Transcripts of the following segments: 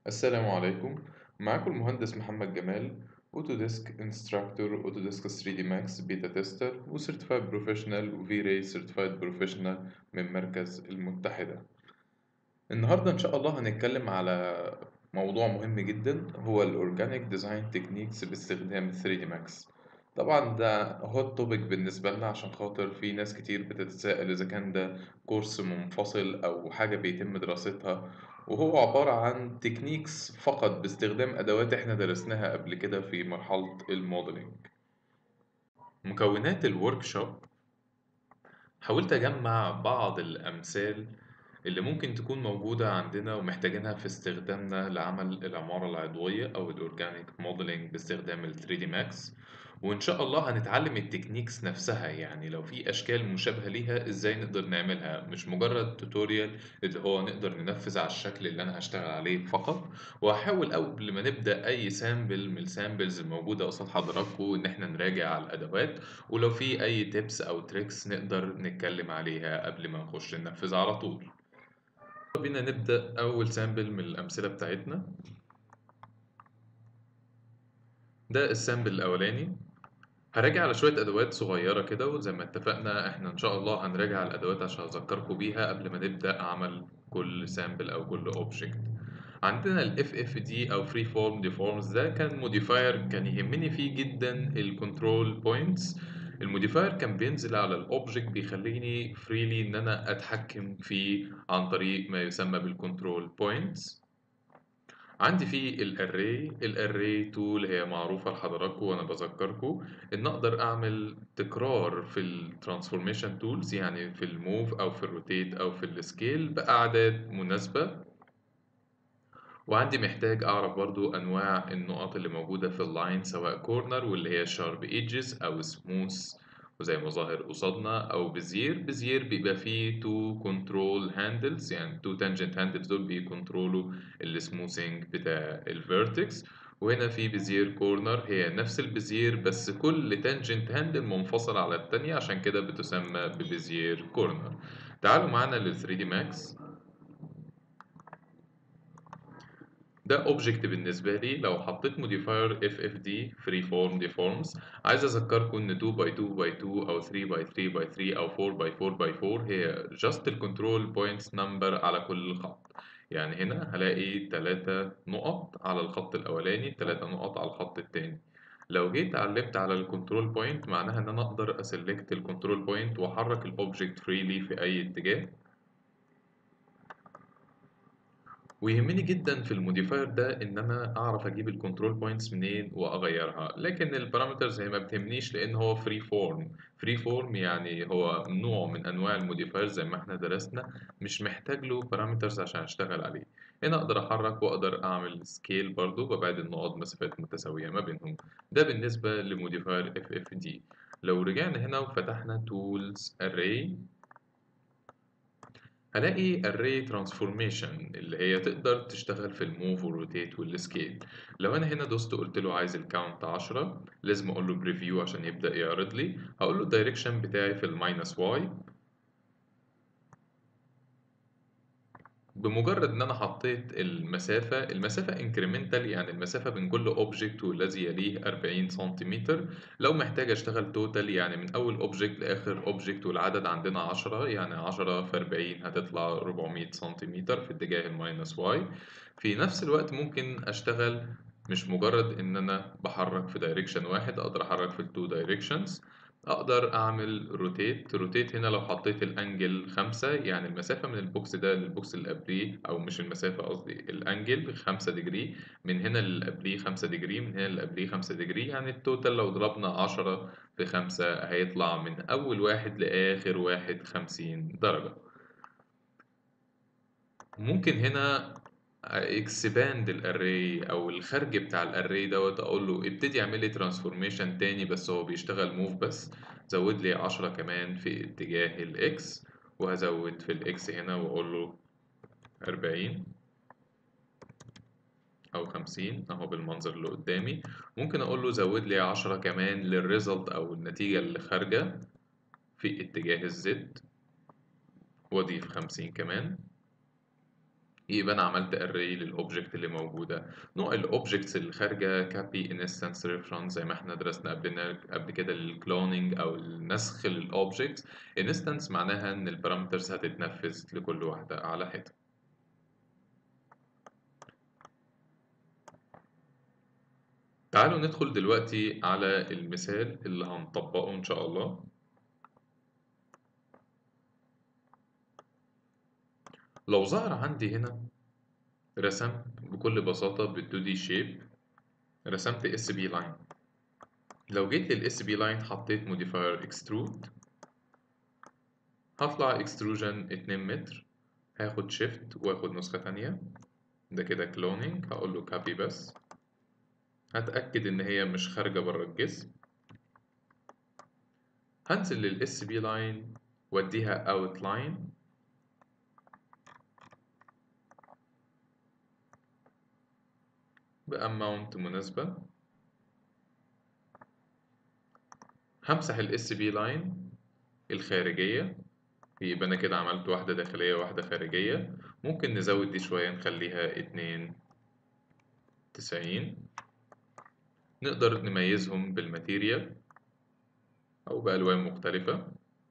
السلام عليكم معاكم المهندس محمد جمال اوتوديسك انستراكتور اوتوديسك 3 دي ماكس بيتا تيستر وسيرتيفايد بروفيشنال وفي راي سيرتيفايد بروفيشنال من مركز المتحدة النهاردة إن شاء الله هنتكلم على موضوع مهم جدا هو الأورجانيك ديزاين تكنيكس باستخدام 3 دي ماكس طبعا ده هوت توبيك بالنسبة لنا عشان خاطر في ناس كتير بتتساءل إذا كان ده كورس منفصل أو حاجة بيتم دراستها وهو عبارة عن تكنيكس فقط باستخدام أدوات إحنا درسناها قبل كده في مرحلة الموديلينج مكونات الوركشوب حاولت أجمع بعض الأمثال اللي ممكن تكون موجودة عندنا ومحتاجينها في استخدامنا لعمل العمارة العضوية أو الأورجانيك موديلينج باستخدام ال 3 دي ماكس وإن شاء الله هنتعلم التكنيكس نفسها يعني لو في أشكال مشابهة ليها إزاي نقدر نعملها مش مجرد توتوريال اللي هو نقدر ننفذ على الشكل اللي أنا هشتغل عليه فقط وهحاول قبل ما نبدأ أي سامبل من السامبلز الموجودة قصاد حضراتكم إن إحنا نراجع على الأدوات ولو في أي تيبس أو تريكس نقدر نتكلم عليها قبل ما نخش ننفذ على طول بينا نبدأ أول سامبل من الأمثلة بتاعتنا ده السامبل الأولاني هراجع على شوية أدوات صغيرة كده وزي ما اتفقنا احنا إن شاء الله هنراجع على الأدوات عشان أذكركم بيها قبل ما نبدأ عمل كل سامبل أو كل أوبجكت عندنا ال FFD أو Free Form Deforms ده كان موديفاير كان يهمني فيه جدا الكنترول بوينتس الموديفاير كان بينزل على الاوبجكت بيخليني فريلي ان انا اتحكم فيه عن طريق ما يسمى بالكنترول بوينتس عندي في الاري الاري تول هي معروفه لحضراتكم وانا بذكركم ان اقدر اعمل تكرار في الترانسفورميشن تولز يعني في الموف او في الروتيت او في السكيل باعداد مناسبه وعندي محتاج اعرف برضو انواع النقط اللي موجوده في اللاين سواء كورنر واللي هي شارب ايدجز او سموث وزي ما ظاهر قصادنا او بزير بزير بيبقى فيه تو كنترول هاندلز يعني تو تانجنت هاندلز دول بيكنترولوا السموثينج بتاع الفيرتكس وهنا في بزير كورنر هي نفس البزير بس كل تانجنت هاندل منفصل على التانية عشان كده بتسمى ببزير كورنر تعالوا معانا لل 3 دي ماكس ده اوبجكت بالنسبه لي لو حطيت موديفاير اف اف دي فري فورم ديفورمز عايز اذكركم ان 2 باي 2 باي 2 او 3 باي 3 باي 3 او 4 باي 4 باي 4 هي جاست الكنترول بوينتس نمبر على كل خط يعني هنا هلاقي 3 نقط على الخط الاولاني 3 نقط على الخط الثاني لو جيت علمت على الكنترول بوينت معناها ان انا اقدر اسلكت الكنترول بوينت واحرك الاوبجكت فريلي في اي اتجاه ويهمني جدا في الموديفاير ده ان انا اعرف اجيب الكنترول بوينتس منين واغيرها لكن البارامترز هي ما بتهمنيش لان هو فري فورم فري فورم يعني هو نوع من انواع الموديفاير زي ما احنا درسنا مش محتاج له بارامترز عشان اشتغل عليه هنا اقدر احرك واقدر اعمل سكيل برضو ببعد النقط مسافات متساويه ما بينهم ده بالنسبه لموديفاير اف اف دي لو رجعنا هنا وفتحنا تولز اري هلاقي array transformation اللي هي تقدر تشتغل في الموف والروتيت والسكيل لو انا هنا دوست قلت له عايز الكاونت 10 لازم اقول له بريفيو عشان يبدا يعرض لي هقول له الدايركشن بتاعي في الماينس واي بمجرد ان انا حطيت المسافة المسافة انكريمنتال يعني المسافة بين كل اوبجكت والذي يليه 40 سنتيمتر لو محتاج اشتغل توتال يعني من اول اوبجكت لاخر اوبجكت والعدد عندنا 10 يعني 10 في 40 هتطلع 400 سنتيمتر في اتجاه الماينس واي في نفس الوقت ممكن اشتغل مش مجرد ان انا بحرك في دايركشن واحد اقدر احرك في التو دايركشنز اقدر اعمل روتيت روتيت هنا لو حطيت الانجل خمسة يعني المسافة من البوكس ده للبوكس اللي قبليه او مش المسافة قصدي الانجل خمسة ديجري من هنا اللي قبليه خمسة ديجري من هنا اللي قبليه خمسة ديجري يعني التوتال لو ضربنا عشرة في خمسة هيطلع من اول واحد لاخر واحد خمسين درجة ممكن هنا اكسباند الاري او الخارج بتاع الاري دوت اقول له ابتدي اعمل لي ترانسفورميشن تاني بس هو بيشتغل موف بس زود لي 10 كمان في اتجاه الاكس وهزود في الاكس هنا واقول له 40 او 50 اهو بالمنظر اللي قدامي ممكن اقول له زود لي 10 كمان للريزلت او النتيجة اللي خارجة في اتجاه الزد واضيف 50 كمان يبقى انا عملت array للاوبجكت اللي موجوده نوع الاوبجكتس اللي خارجه كابي انستنس ريفرنس زي ما احنا درسنا قبل قبل كده الكلوننج او النسخ للاوبجكتس انستنس معناها ان البارامترز هتتنفذ لكل واحده على حده تعالوا ندخل دلوقتي على المثال اللي هنطبقه ان شاء الله لو ظهر عندي هنا رسمت بكل بساطة بال 2D shape رسمت SB line لو جيت لل SB line حطيت modifier extrude هطلع extrusion 2 متر هاخد shift واخد نسخة تانية ده كده cloning هقول له copy بس هتأكد إن هي مش خارجة بره الجسم هنزل لل SB line واديها outline بأماونت مناسبة همسح ال SB line الخارجية يبقى أنا كده عملت واحدة داخلية وواحدة خارجية ممكن نزود دي شوية نخليها اتنين تسعين نقدر نميزهم بالماتيريال أو بألوان مختلفة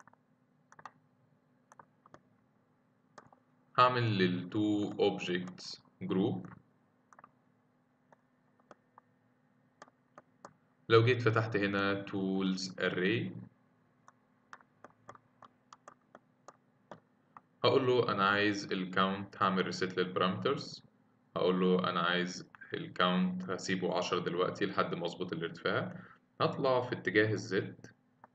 هعمل للتو objects group لو جيت فتحت هنا tools array هقول له انا عايز الكاونت هعمل reset للبارامترز هقول له انا عايز الكاونت هسيبه عشرة دلوقتي لحد ما اظبط الارتفاع هطلع في اتجاه الزد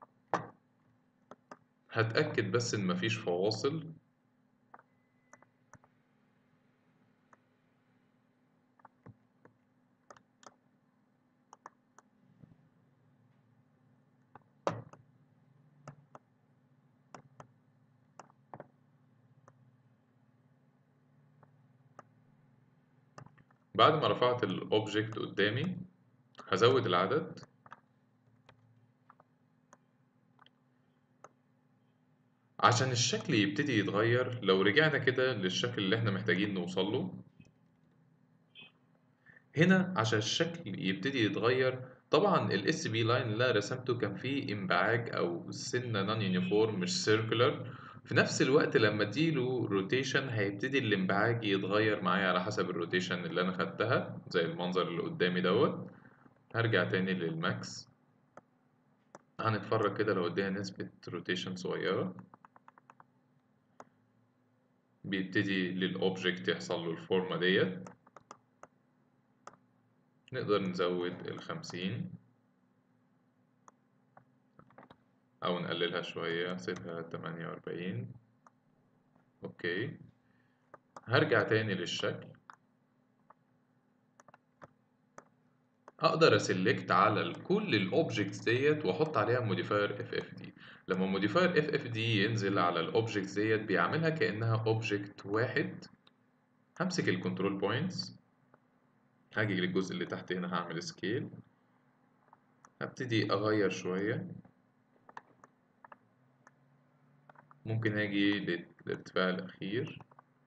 هتأكد بس ان مفيش فواصل بعد ما رفعت الأوبجكت قدامي هزود العدد عشان الشكل يبتدي يتغير لو رجعنا كده للشكل اللي احنا محتاجين نوصله هنا عشان الشكل يبتدي يتغير طبعا ال SB line اللي انا رسمته كان فيه انبعاج او سنة نون يونيفورم مش سيركولار في نفس الوقت لما اديله روتيشن هيبتدي الانبعاج يتغير معايا على حسب الروتيشن اللي انا خدتها زي المنظر اللي قدامي دوت هرجع تاني للماكس هنتفرج كده لو اديها نسبة روتيشن صغيرة بيبتدي للأوبجكت يحصل له الفورمة ديت نقدر نزود الخمسين أو نقللها شوية سيبها تمانية وأربعين أوكي هرجع تاني للشكل أقدر أسلكت على كل الأوبجكتس ديت وأحط عليها موديفاير اف اف دي لما موديفاير اف اف دي ينزل على الأوبجكتس ديت بيعملها كأنها أوبجكت واحد همسك الكنترول بوينتس هاجي للجزء اللي تحت هنا هعمل سكيل هبتدي أغير شوية ممكن أجي للارتفاع الأخير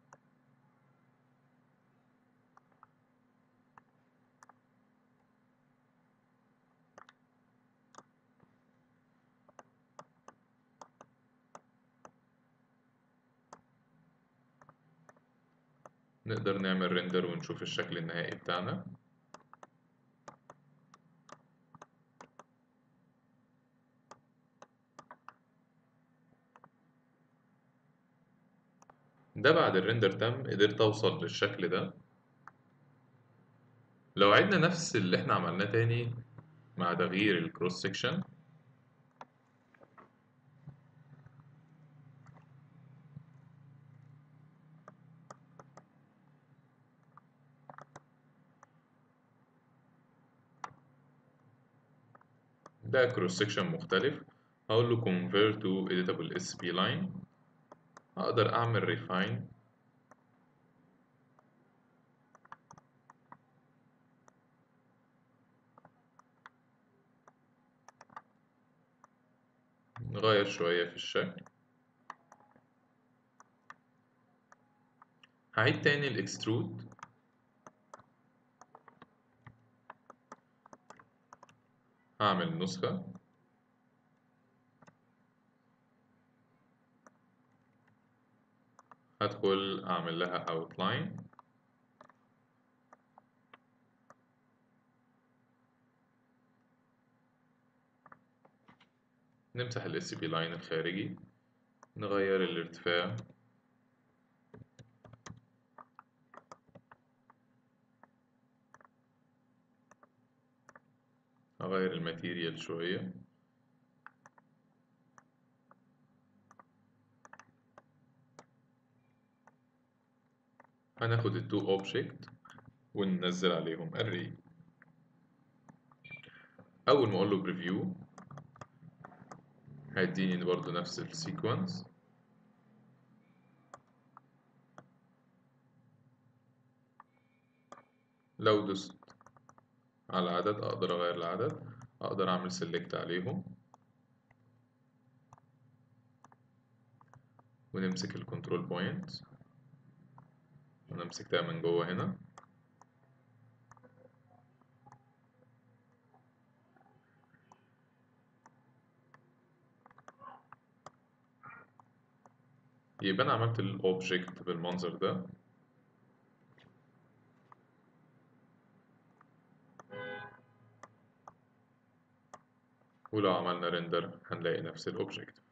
نقدر نعمل ريندر ونشوف الشكل النهائي بتاعنا ده بعد الريندر تم قدرت اوصل للشكل ده لو عدنا نفس اللي احنا عملناه تاني مع تغيير الكروس سيكشن ده كروس سيكشن مختلف هقول له convert to editable SB line هقدر اعمل refine نغير شوية في الشكل هعيد تاني الاكسترود هعمل نسخة هدخل أعمل لها outline نمسح ال SCP line الخارجي نغير الارتفاع أغير الماتيريال شوية هناخد التو اوبجكت وننزل عليهم array أول ما أقول له بريفيو هيديني برضه نفس السيكونس لو دوست على العدد أقدر أغير العدد أقدر أعمل سيلكت عليهم ونمسك الكنترول بوينت ونمسك ده من جوه هنا يبقى أنا عملت الأوبجكت بالمنظر ده ولو عملنا ريندر هنلاقي نفس الأوبجكت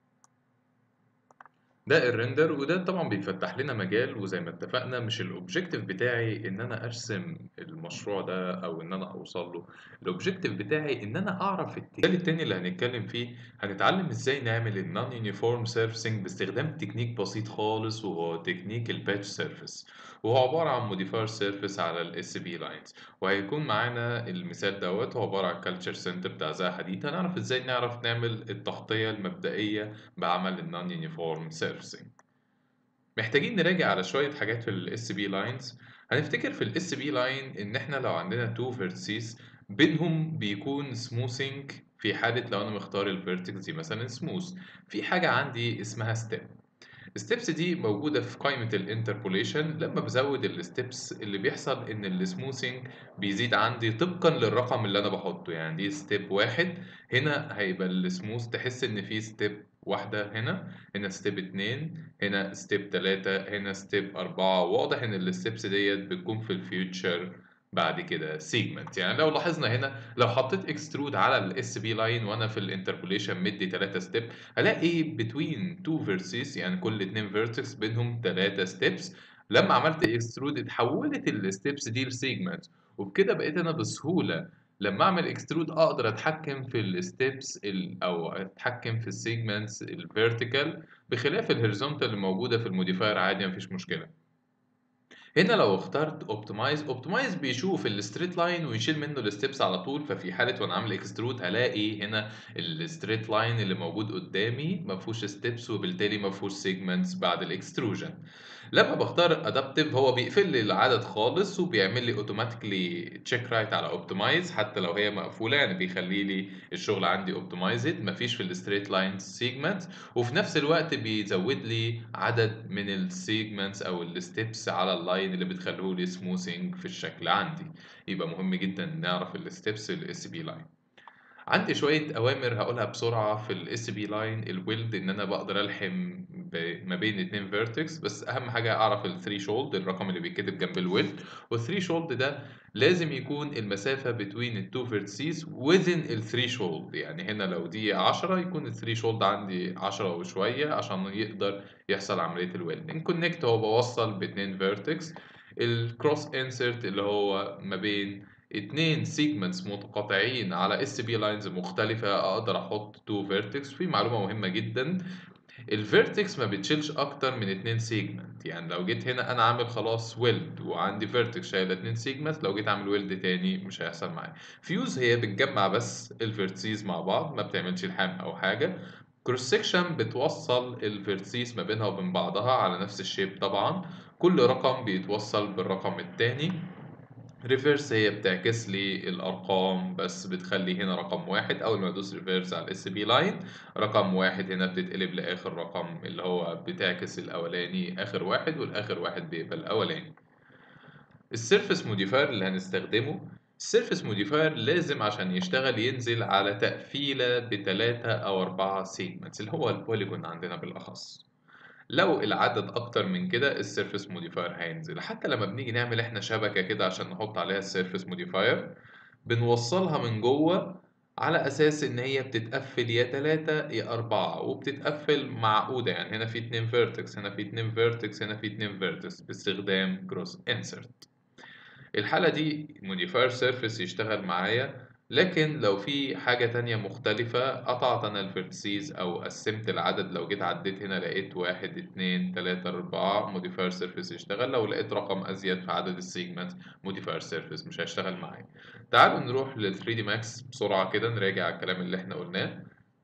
ده الريندر وده طبعا بيفتح لنا مجال وزي ما اتفقنا مش الاوبجيكتيف بتاعي ان انا ارسم المشروع ده او ان انا اوصل له الاوبجيكتيف بتاعي ان انا اعرف المجال التاني اللي هنتكلم فيه هنتعلم ازاي نعمل النون يونيفورم سيرفيسنج باستخدام تكنيك بسيط خالص وهو تكنيك الباتش سيرفيس وهو عبارة عن موديفاير سيرفيس على الاس بي لاينز وهيكون معانا المثال دوت هو عبارة عن كالتشر سنتر بتاع زي حديد هنعرف ازاي نعرف نعمل التغطية المبدئية بعمل النون يونيفورم سيرفيسنج محتاجين نراجع على شوية حاجات في الاس بي لاينز هنفتكر في الاس بي لاين ان احنا لو عندنا تو فيرتسيس بينهم بيكون سموثنج في حالة لو انا مختار الفيرتكس دي مثلا سموث في حاجة عندي اسمها ستيب الستبس دي موجودة في قائمة الانتربوليشن لما بزود الستبس اللي بيحصل ان السموثينج بيزيد عندي طبقا للرقم اللي انا بحطه يعني دي ستيب واحد هنا هيبقى السموث تحس ان في ستيب واحدة هنا هنا ستيب اتنين هنا ستيب تلاتة هنا ستيب أربعة واضح إن الستبس ديت بتكون في الفيوتشر بعد كده سيجمنت يعني لو لاحظنا هنا لو حطيت اكسترود على الاس بي لاين وانا في الانتربوليشن مدي 3 ستيب هلاقي بتوين تو فيرسز يعني كل اتنين فيرتكس بينهم 3 ستيبس لما عملت اكسترود اتحولت الستيبس دي لسيجمنت وبكده بقيت انا بسهوله لما اعمل اكسترود اقدر اتحكم في الستبس او اتحكم في السيجمنتس الفيرتيكال بخلاف الهوريزونتال اللي موجوده في الموديفاير عادي مفيش مشكله هنا لو اخترت اوبتمايز اوبتمايز بيشوف الستريت لاين ويشيل منه الستبس على طول ففي حاله وانا عامل اكسترود هلاقي هنا الستريت لاين اللي موجود قدامي ما فيهوش ستبس وبالتالي ما فيهوش سيجمنتس بعد الاكستروجن لما بختار ادابتيف هو بيقفل لي العدد خالص وبيعمل لي اوتوماتيكلي تشيك رايت على اوبتمايز حتى لو هي مقفوله يعني بيخلي لي الشغل عندي اوبتمايزد مفيش في الستريت لاين سيجمنت وفي نفس الوقت بيزود لي عدد من السيجمنتس او الستبس على اللاين اللي بتخليه لي سموثينج في الشكل عندي يبقى مهم جدا نعرف الستبس الاس بي لاين عندي شوية أوامر هقولها بسرعة في الاس بي لاين الويلد إن أنا بقدر ألحم ما بين اتنين فيرتكس بس أهم حاجة أعرف الثري شولد الرقم اللي بيتكتب جنب الويلد والثري شولد ده لازم يكون المسافة بين التو فيرتسيز within الثري شولد يعني هنا لو دي 10 يكون الثري شولد عندي 10 وشوية عشان يقدر يحصل عملية الويلد الكونكت هو بوصل باتنين فيرتكس الكروس انسرت اللي هو ما بين اتنين سيجمنتس متقاطعين على اس بي لاينز مختلفة اقدر احط تو فيرتكس في معلومة مهمة جدا الفيرتكس ما بتشيلش اكتر من اتنين سيجمنت يعني لو جيت هنا انا عامل خلاص ويلد وعندي فيرتكس شايله اتنين سيجمنت لو جيت اعمل ويلد تاني مش هيحصل معايا فيوز هي بتجمع بس الفيرتسيز مع بعض ما بتعملش الحام او حاجه كروس سكشن بتوصل الفيرتسيز ما بينها وبين بعضها على نفس الشيب طبعا كل رقم بيتوصل بالرقم التاني ريفيرس هي بتعكس لي الارقام بس بتخلي هنا رقم واحد اول ما ادوس ريفيرس على الاس بي لاين رقم واحد هنا بتتقلب لاخر رقم اللي هو بتعكس الاولاني اخر واحد والاخر واحد بيبقى الاولاني السيرفس موديفاير اللي هنستخدمه السيرفس موديفاير لازم عشان يشتغل ينزل على تقفيلة بتلاتة أو أربعة سيجمنتس اللي هو البوليجون عندنا بالأخص لو العدد أكتر من كده السيرفس موديفاير هينزل حتى لما بنيجي نعمل احنا شبكة كده عشان نحط عليها السيرفس موديفاير بنوصلها من جوه على أساس إن هي بتتقفل يا تلاتة يا أربعة وبتتقفل معقودة يعني هنا في اتنين فيرتكس هنا في اتنين فيرتكس هنا في اتنين فيرتكس باستخدام كروس انسرت الحالة دي موديفاير سيرفيس يشتغل معايا لكن لو في حاجة تانية مختلفة قطعت أنا الفيرتسيز أو قسمت العدد لو جيت عديت هنا لقيت واحد اتنين تلاتة أربعة موديفاير سيرفيس يشتغل لو لقيت رقم أزيد في عدد السيجمنت موديفاير سيرفيس مش هيشتغل معايا تعالوا نروح لل 3 دي ماكس بسرعة كده نراجع الكلام اللي احنا قلناه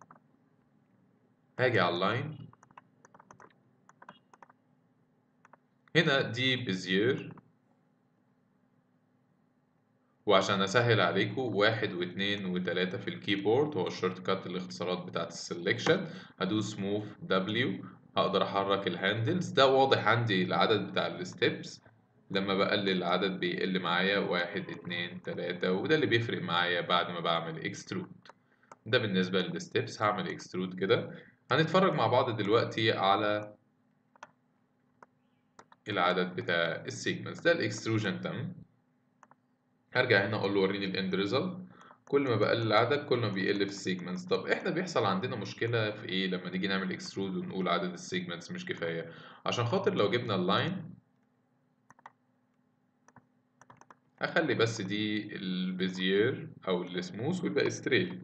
هاجي على اللاين هنا دي بزير وعشان أسهل عليكم واحد واتنين وتلاتة في الكيبورد هو الشورت كات الاختصارات بتاعت السلكشن هدوس موف دبليو هقدر أحرك الهاندلز ده واضح عندي العدد بتاع الستبس لما بقلل العدد بيقل معايا واحد اتنين تلاتة وده اللي بيفرق معايا بعد ما بعمل اكسترود ده بالنسبة للستبس هعمل اكسترود كده هنتفرج مع بعض دلوقتي على العدد بتاع السيجمنتس ده الاكستروجن تم هرجع هنا اقول له وريني الاند ريزلت كل ما بقلل العدد كل ما بيقل في السيجمنتس طب احنا بيحصل عندنا مشكله في ايه لما نيجي نعمل اكسترود ونقول عدد السيجمنتس مش كفايه عشان خاطر لو جبنا اللاين اخلي بس دي البيزير او السموث والباقي ستريت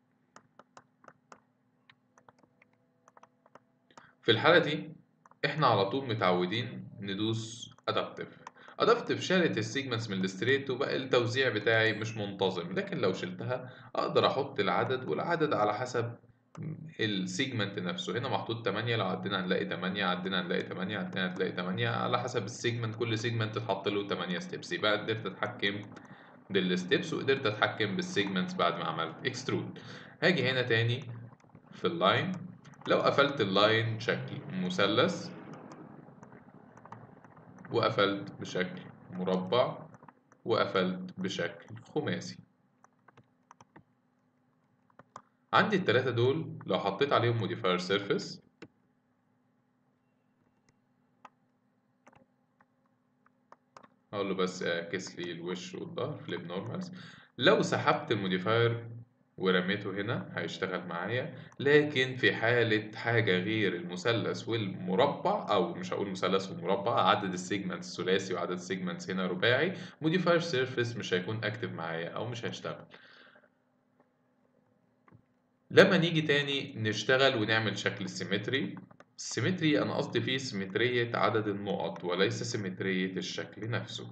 في الحاله دي احنا على طول متعودين ندوس ادابتيف ادابتيف شالت السيجمنتس من الستريت وبقى التوزيع بتاعي مش منتظم لكن لو شلتها اقدر احط العدد والعدد على حسب السيجمنت نفسه هنا محطوط 8 لو عدينا هنلاقي 8 عدينا هنلاقي 8 عدينا هنلاقي 8 على حسب السيجمنت كل سيجمنت اتحط له 8 ستيبس يبقى قدرت اتحكم بالستيبس وقدرت اتحكم بالسيجمنتس بعد ما عملت اكسترود هاجي هنا تاني في اللاين لو قفلت اللاين بشكل مثلث وقفلت بشكل مربع وقفلت بشكل خماسي عندي التلاتة دول لو حطيت عليهم موديفاير سيرفيس اقول له بس اعكس لي الوش والظهر فليب نورمالز لو سحبت الموديفاير ورميته هنا هيشتغل معايا لكن في حالة حاجة غير المثلث والمربع أو مش هقول مثلث ومربع عدد السيجمنتس ثلاثي وعدد السيجمنتس هنا رباعي موديفاير سيرفيس مش هيكون اكتف معايا أو مش هيشتغل لما نيجي تاني نشتغل ونعمل شكل السيمتري السيمتري أنا قصدي فيه سيمترية عدد النقط وليس سيمترية الشكل نفسه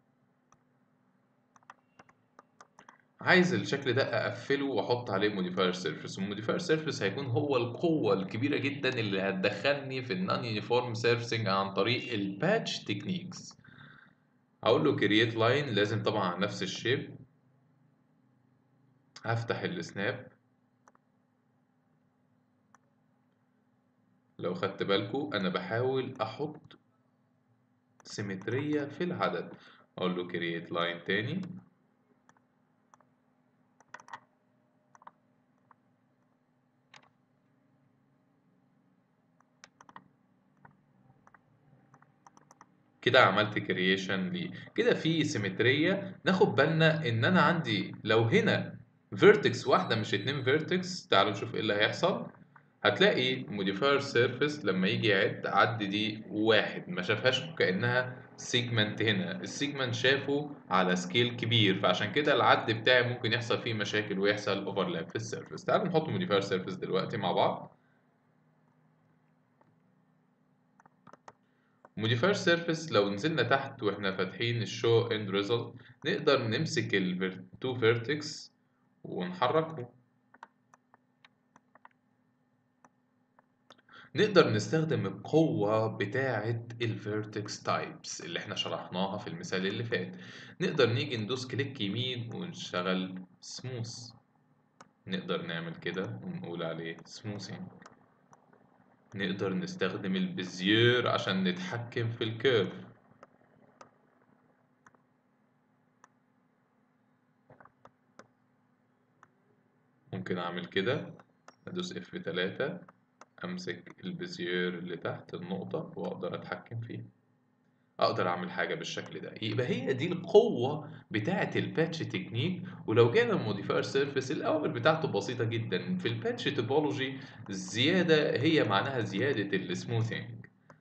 عايز الشكل ده اقفله واحط عليه موديفاير سيرفيس والموديفاير سيرفيس هيكون هو القوه الكبيره جدا اللي هتدخلني في النون يونيفورم سيرفيسنج عن طريق الباتش تكنيكس هقول له كرييت لاين لازم طبعا على نفس الشيب هفتح السناب لو خدت بالكو انا بحاول احط سيمترية في العدد اقول له كرييت لاين تاني كده عملت كرييشن ليه كده في سيمترية ناخد بالنا ان انا عندي لو هنا فيرتكس واحدة مش اتنين فيرتكس تعالوا نشوف ايه اللي هيحصل هتلاقي موديفاير سيرفيس لما يجي يعد عد دي واحد ما شافهاش كأنها سيجمنت هنا السيجمنت شافه على سكيل كبير فعشان كده العد بتاعي ممكن يحصل فيه مشاكل ويحصل اوفرلاب في السيرفيس تعالوا نحط موديفاير سيرفيس دلوقتي مع بعض موديفاير سيرفيس لو نزلنا تحت واحنا فاتحين الشو اند ريزلت نقدر نمسك التو فيرتكس ونحركهم نقدر نستخدم القوة بتاعة الvertex types اللي احنا شرحناها في المثال اللي فات نقدر نيجي ندوس كليك يمين ونشتغل smooth نقدر نعمل كده ونقول عليه smoothing نقدر نستخدم البزير عشان نتحكم في الكيرف ممكن اعمل كده ادوس F3 امسك البزير اللي تحت النقطة واقدر اتحكم فيه اقدر اعمل حاجة بالشكل ده يبقى هي دي القوة بتاعة الباتش تكنيك ولو جينا الموديفاير سيرفيس الاوامر بتاعته بسيطة جدا في الباتش توبولوجي الزيادة هي معناها زيادة السموثينج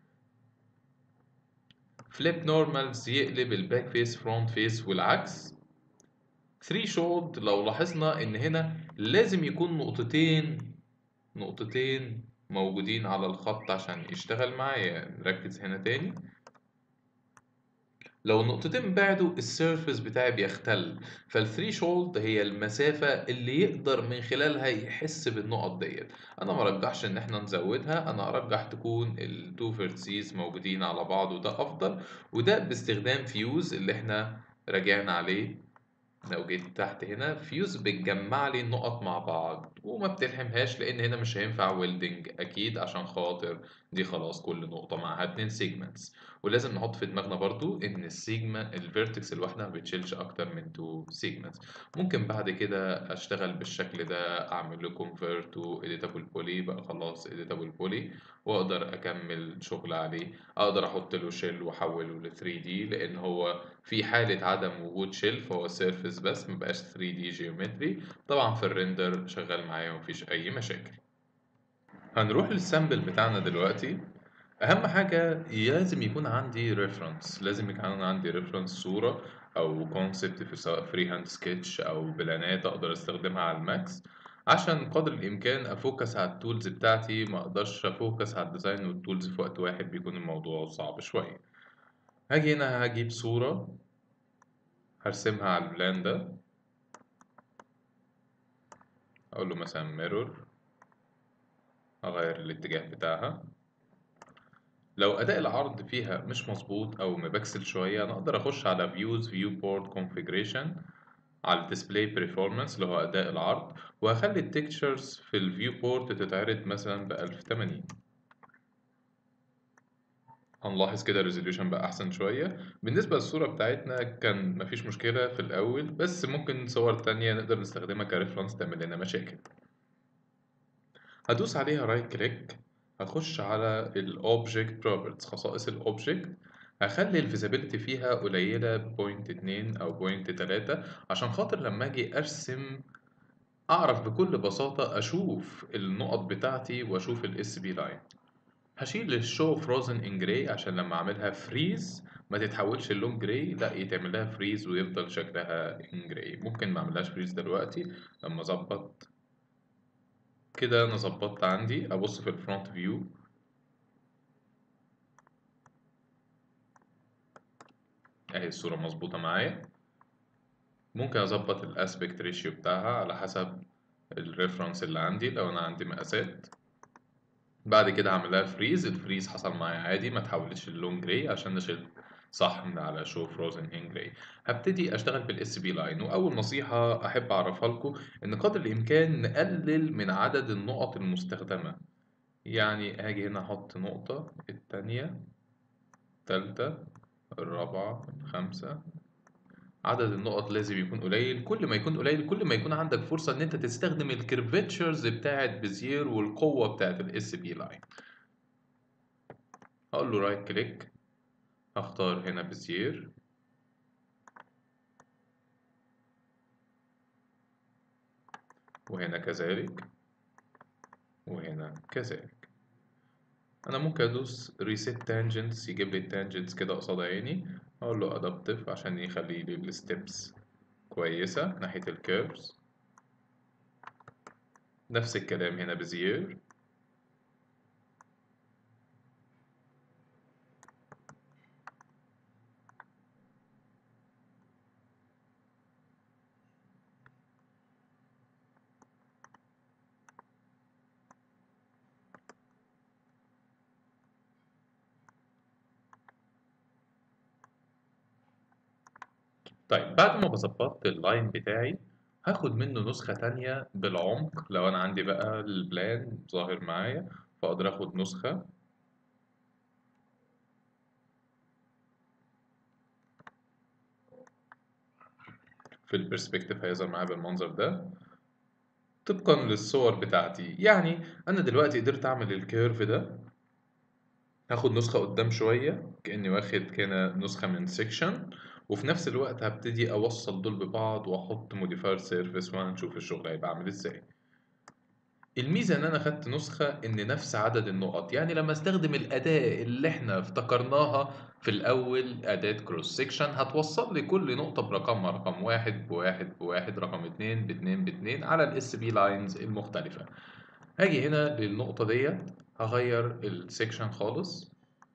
فليب نورمالز يقلب الباك فيس فرونت فيس والعكس 3 شولد لو لاحظنا ان هنا لازم يكون نقطتين نقطتين موجودين على الخط عشان يشتغل معايا نركز هنا تاني لو النقطتين بعدوا السيرفس بتاعي بيختل فالثري شولد هي المسافة اللي يقدر من خلالها يحس بالنقط ديت انا ما رجحش ان احنا نزودها انا ارجح تكون التو فيرتسيز موجودين على بعض وده افضل وده باستخدام فيوز اللي احنا راجعنا عليه لو جيت تحت هنا فيوز بتجمع لي النقط مع بعض وما بتلحمهاش لان هنا مش هينفع ويلدنج اكيد عشان خاطر دي خلاص كل نقطة معاها اتنين سيجمنتس ولازم نحط في دماغنا برضو ان السيجما الفيرتكس الواحدة ما بتشيلش اكتر من تو سيجمنتس ممكن بعد كده اشتغل بالشكل ده اعمل له كونفيرت تو اديتابل بولي بقى خلاص اديتابل بولي واقدر اكمل شغل عليه اقدر احط له شيل واحوله ل 3 دي لان هو في حالة عدم وجود شيل فهو سيرفيس بس مبقاش 3 دي جيومتري طبعا في الريندر شغال معايا ومفيش اي مشاكل هنروح للسامبل بتاعنا دلوقتي اهم حاجة لازم يكون عندي ريفرنس لازم يكون عندي ريفرنس صورة او كونسبت في سواء فري هاند سكتش او بلانات اقدر استخدمها على الماكس عشان قدر الامكان افوكس على التولز بتاعتي ما اقدرش افوكس على الديزاين والتولز في وقت واحد بيكون الموضوع صعب شوية هاجي هنا هجيب صورة هرسمها على البلان ده اقول له مثلا ميرور اغير الاتجاه بتاعها لو اداء العرض فيها مش مظبوط او مبكسل شويه انا اقدر اخش على views viewport configuration على display performance اللي هو اداء العرض وهخلي التكتشرز في الفيو بورت تتعرض مثلا ب 1080 هنلاحظ كده الريزوليوشن بقى احسن شويه بالنسبه للصوره بتاعتنا كان مفيش مشكله في الاول بس ممكن صور تانية نقدر نستخدمها كريفرنس تعمل لنا مشاكل هدوس عليها رايت كليك هخش على الاوبجكت بروبرتيز خصائص الاوبجكت هخلي الفيزابيلتي فيها قليله بوينت اتنين او بوينت تلاتة عشان خاطر لما اجي ارسم اعرف بكل بساطه اشوف النقط بتاعتي واشوف الاس بي لاين هشيل الشو فروزن ان جراي عشان لما اعملها فريز ما تتحولش اللون جراي لا يتعمل لها فريز ويفضل شكلها ان جراي ممكن ما اعملهاش فريز دلوقتي لما اظبط كده انا ظبطت عندي ابص في الفرونت فيو اهي الصورة مظبوطة معايا ممكن اظبط الاسبكت ريشيو بتاعها على حسب الريفرنس اللي عندي لو انا عندي مقاسات بعد كده هعمل لها فريز الفريز حصل معايا عادي ما تحولتش اللون جراي عشان نشيل صح من على شو فروزن ان جراي هبتدي اشتغل بالاس بي لاين واول نصيحه احب اعرفها لكم ان قدر الامكان نقلل من عدد النقط المستخدمه يعني هاجي هنا احط نقطه التانية التالتة الرابعة الخامسة عدد النقط لازم يكون قليل كل ما يكون قليل كل ما يكون عندك فرصة ان انت تستخدم الكيرفتشرز بتاعت بزير والقوة بتاعت الاس بي لاين هقول له رايت كليك هختار هنا بزير وهنا كذلك وهنا كذلك انا ممكن ادوس ريسيت تانجنتس يجيب لي التانجنتس كده قصاد عيني اقول له ادابتيف عشان يخلي لي الستبس كويسة ناحية الكيرفز نفس الكلام هنا بزير طيب بعد ما بظبطت اللاين بتاعي هاخد منه نسخة تانية بالعمق لو أنا عندي بقى البلان ظاهر معايا فأقدر آخد نسخة في البرسبكتيف هيظهر معايا بالمنظر ده طبقا للصور بتاعتي يعني أنا دلوقتي قدرت أعمل الكيرف ده هاخد نسخة قدام شوية كأني واخد كده نسخة من سيكشن وفي نفس الوقت هبتدي أوصل دول ببعض وأحط موديفاير سيرفيس وهنشوف الشغل هيبقى عامل إزاي الميزة إن أنا خدت نسخة إن نفس عدد النقط يعني لما استخدم الأداة اللي إحنا افتكرناها في الأول أداة كروس سيكشن هتوصل لي كل نقطة برقمها رقم واحد بواحد بواحد رقم اتنين باتنين باتنين على الاس بي لاينز المختلفة هاجي هنا للنقطة ديت هغير السيكشن خالص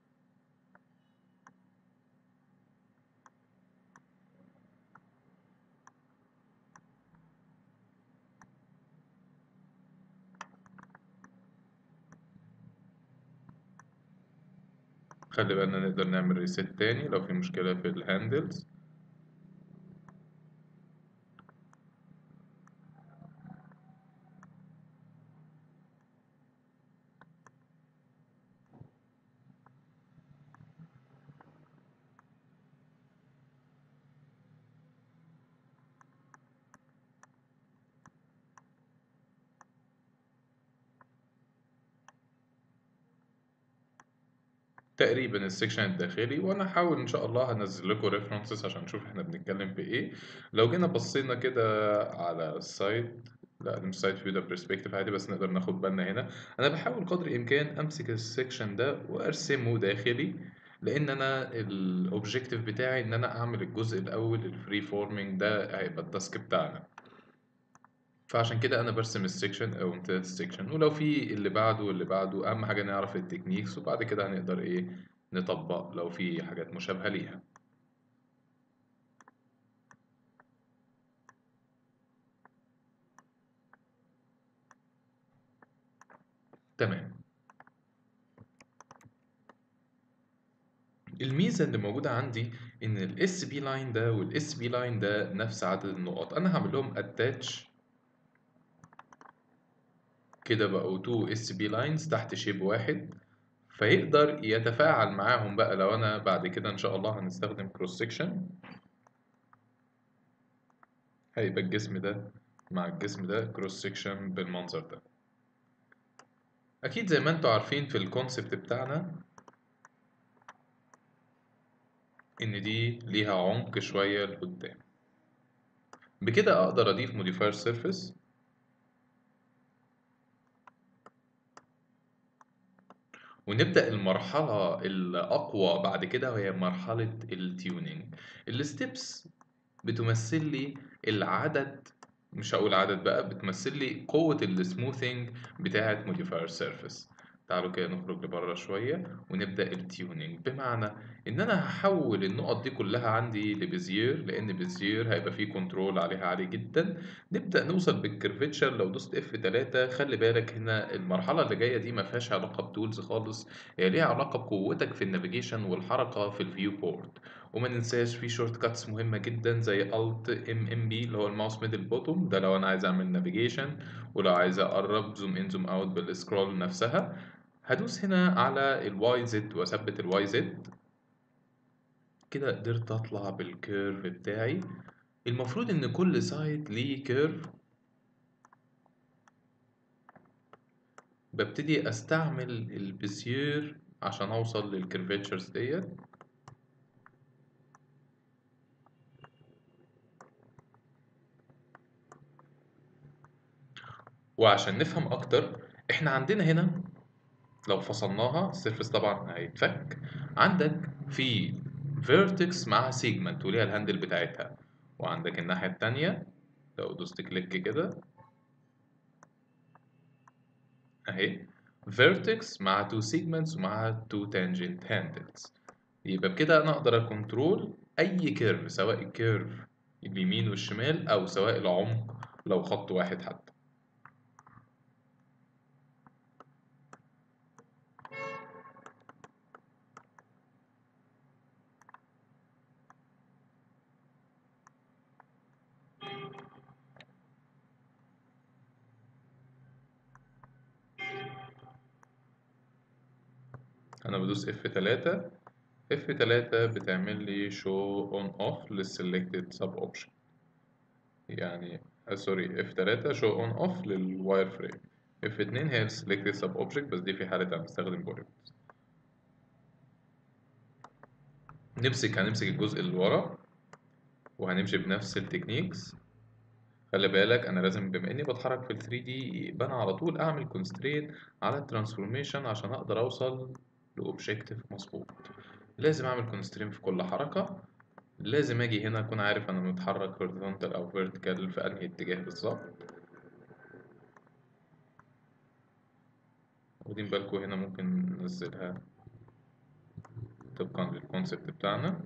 خلي بالنا نقدر نعمل ريسيت تاني لو في مشكلة في الهاندلز تقريبا السكشن الداخلي وانا هحاول ان شاء الله هنزل لكم ريفرنسز عشان نشوف احنا بنتكلم في ايه لو جينا بصينا كده على السايت لا ده مش سايت فيو ده برسبكتيف عادي بس نقدر ناخد بالنا هنا انا بحاول قدر الامكان امسك السكشن ده وارسمه داخلي لان انا الاوبجيكتيف بتاعي ان انا اعمل الجزء الاول الفري فورمينج ده هيبقى التاسك بتاعنا فعشان كده انا برسم السكشن او امتداد السكشن ولو في اللي بعده واللي بعده اهم حاجه نعرف التكنيكس وبعد كده هنقدر ايه نطبق لو في حاجات مشابهه ليها تمام الميزه اللي موجوده عندي ان الاس بي لاين ده والاس بي لاين ده نفس عدد النقط انا هعمل لهم اتاتش كده بقوا 2 اس بي لاينز تحت شيب واحد فيقدر يتفاعل معاهم بقى لو انا بعد كده ان شاء الله هنستخدم كروس سيكشن هيبقى الجسم ده مع الجسم ده كروس سيكشن بالمنظر ده اكيد زي ما انتوا عارفين في الكونسبت بتاعنا ان دي ليها عمق شوية لقدام بكده اقدر اضيف موديفاير سيرفيس ونبدأ المرحلة الأقوى بعد كده وهي مرحلة التيونينج الستبس بتمثل لي العدد مش هقول عدد بقى بتمثل لي قوة السموثينج بتاعة موديفاير سيرفيس تعالوا كده نخرج لبره شوية ونبدأ التيونينج بمعنى إن أنا هحول النقط دي كلها عندي لبيزير لأن بيزير هيبقى فيه كنترول عليها عالي جدا نبدأ نوصل بالكيرفتشر لو دوست اف 3 خلي بالك هنا المرحلة اللي جاية دي ما فيهاش علاقة بتولز خالص هي ليها علاقة بقوتك في النافيجيشن والحركة في الفيو بورت وما ننساش في شورت كاتس مهمة جدا زي الت ام ام بي اللي هو الماوس ميدل بوتوم ده لو انا عايز اعمل نافيجيشن ولو عايز اقرب زوم ان زوم اوت بالسكرول نفسها هدوس هنا على الواي زد واثبت الواي زد كده قدرت اطلع بالكيرف بتاعي المفروض ان كل سايت ليه كيرف ببتدي استعمل البسير عشان اوصل للكيرفيتشرز ديت وعشان نفهم اكتر احنا عندنا هنا لو فصلناها السيرفس طبعا هيتفك عندك في فيرتكس معاها سيجمنت وليها الهاندل بتاعتها وعندك الناحية التانية لو دوست كليك كده اهي فيرتكس مع تو سيجمنتس ومعاها تو تانجنت هاندلز يبقى بكده انا اقدر اكنترول اي كيرف سواء الكيرف اليمين والشمال او سواء العمق لو خط واحد حتى انا بدوس F3 F3 بتعمل لي show on off للselected sub option يعني آه سوري F3 show on off للواير فريم F2 هي selected sub object بس دي في حالة انا بستخدم polygons نمسك هنمسك الجزء اللي ورا وهنمشي بنفس التكنيكس خلي بالك انا لازم بما اني بتحرك في ال 3 دي يبقى انا على طول اعمل كونسترين على الترانسفورميشن عشان اقدر اوصل لاوبجيكتيف مظبوط لازم اعمل كونسترين في كل حركه لازم اجي هنا اكون عارف انا متحرك horizontal او vertical في انهي اتجاه بالظبط واخدين بالكم هنا ممكن ننزلها طبقا للكونسبت بتاعنا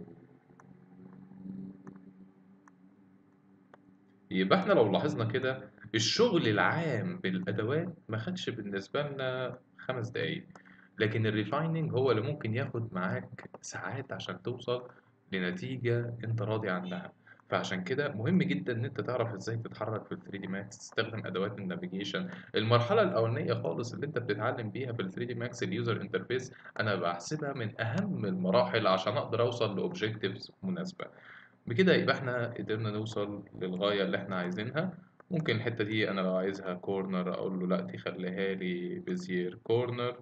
يبقى احنا لو لاحظنا كده الشغل العام بالادوات ما خدش بالنسبه لنا خمس دقايق لكن الريفايننج هو اللي ممكن ياخد معاك ساعات عشان توصل لنتيجه انت راضي عنها فعشان كده مهم جدا ان انت تعرف ازاي تتحرك في ال 3 دي ماكس تستخدم ادوات النافيجيشن المرحله الاولانيه خالص اللي انت بتتعلم بيها في ال 3 دي ماكس اليوزر انترفيس انا بحسبها من اهم المراحل عشان اقدر اوصل لاوبجكتيفز مناسبه بكده يبقى احنا قدرنا نوصل للغاية اللي احنا عايزينها ممكن الحتة دي انا لو عايزها كورنر اقول له لا دي خليها لي بزير كورنر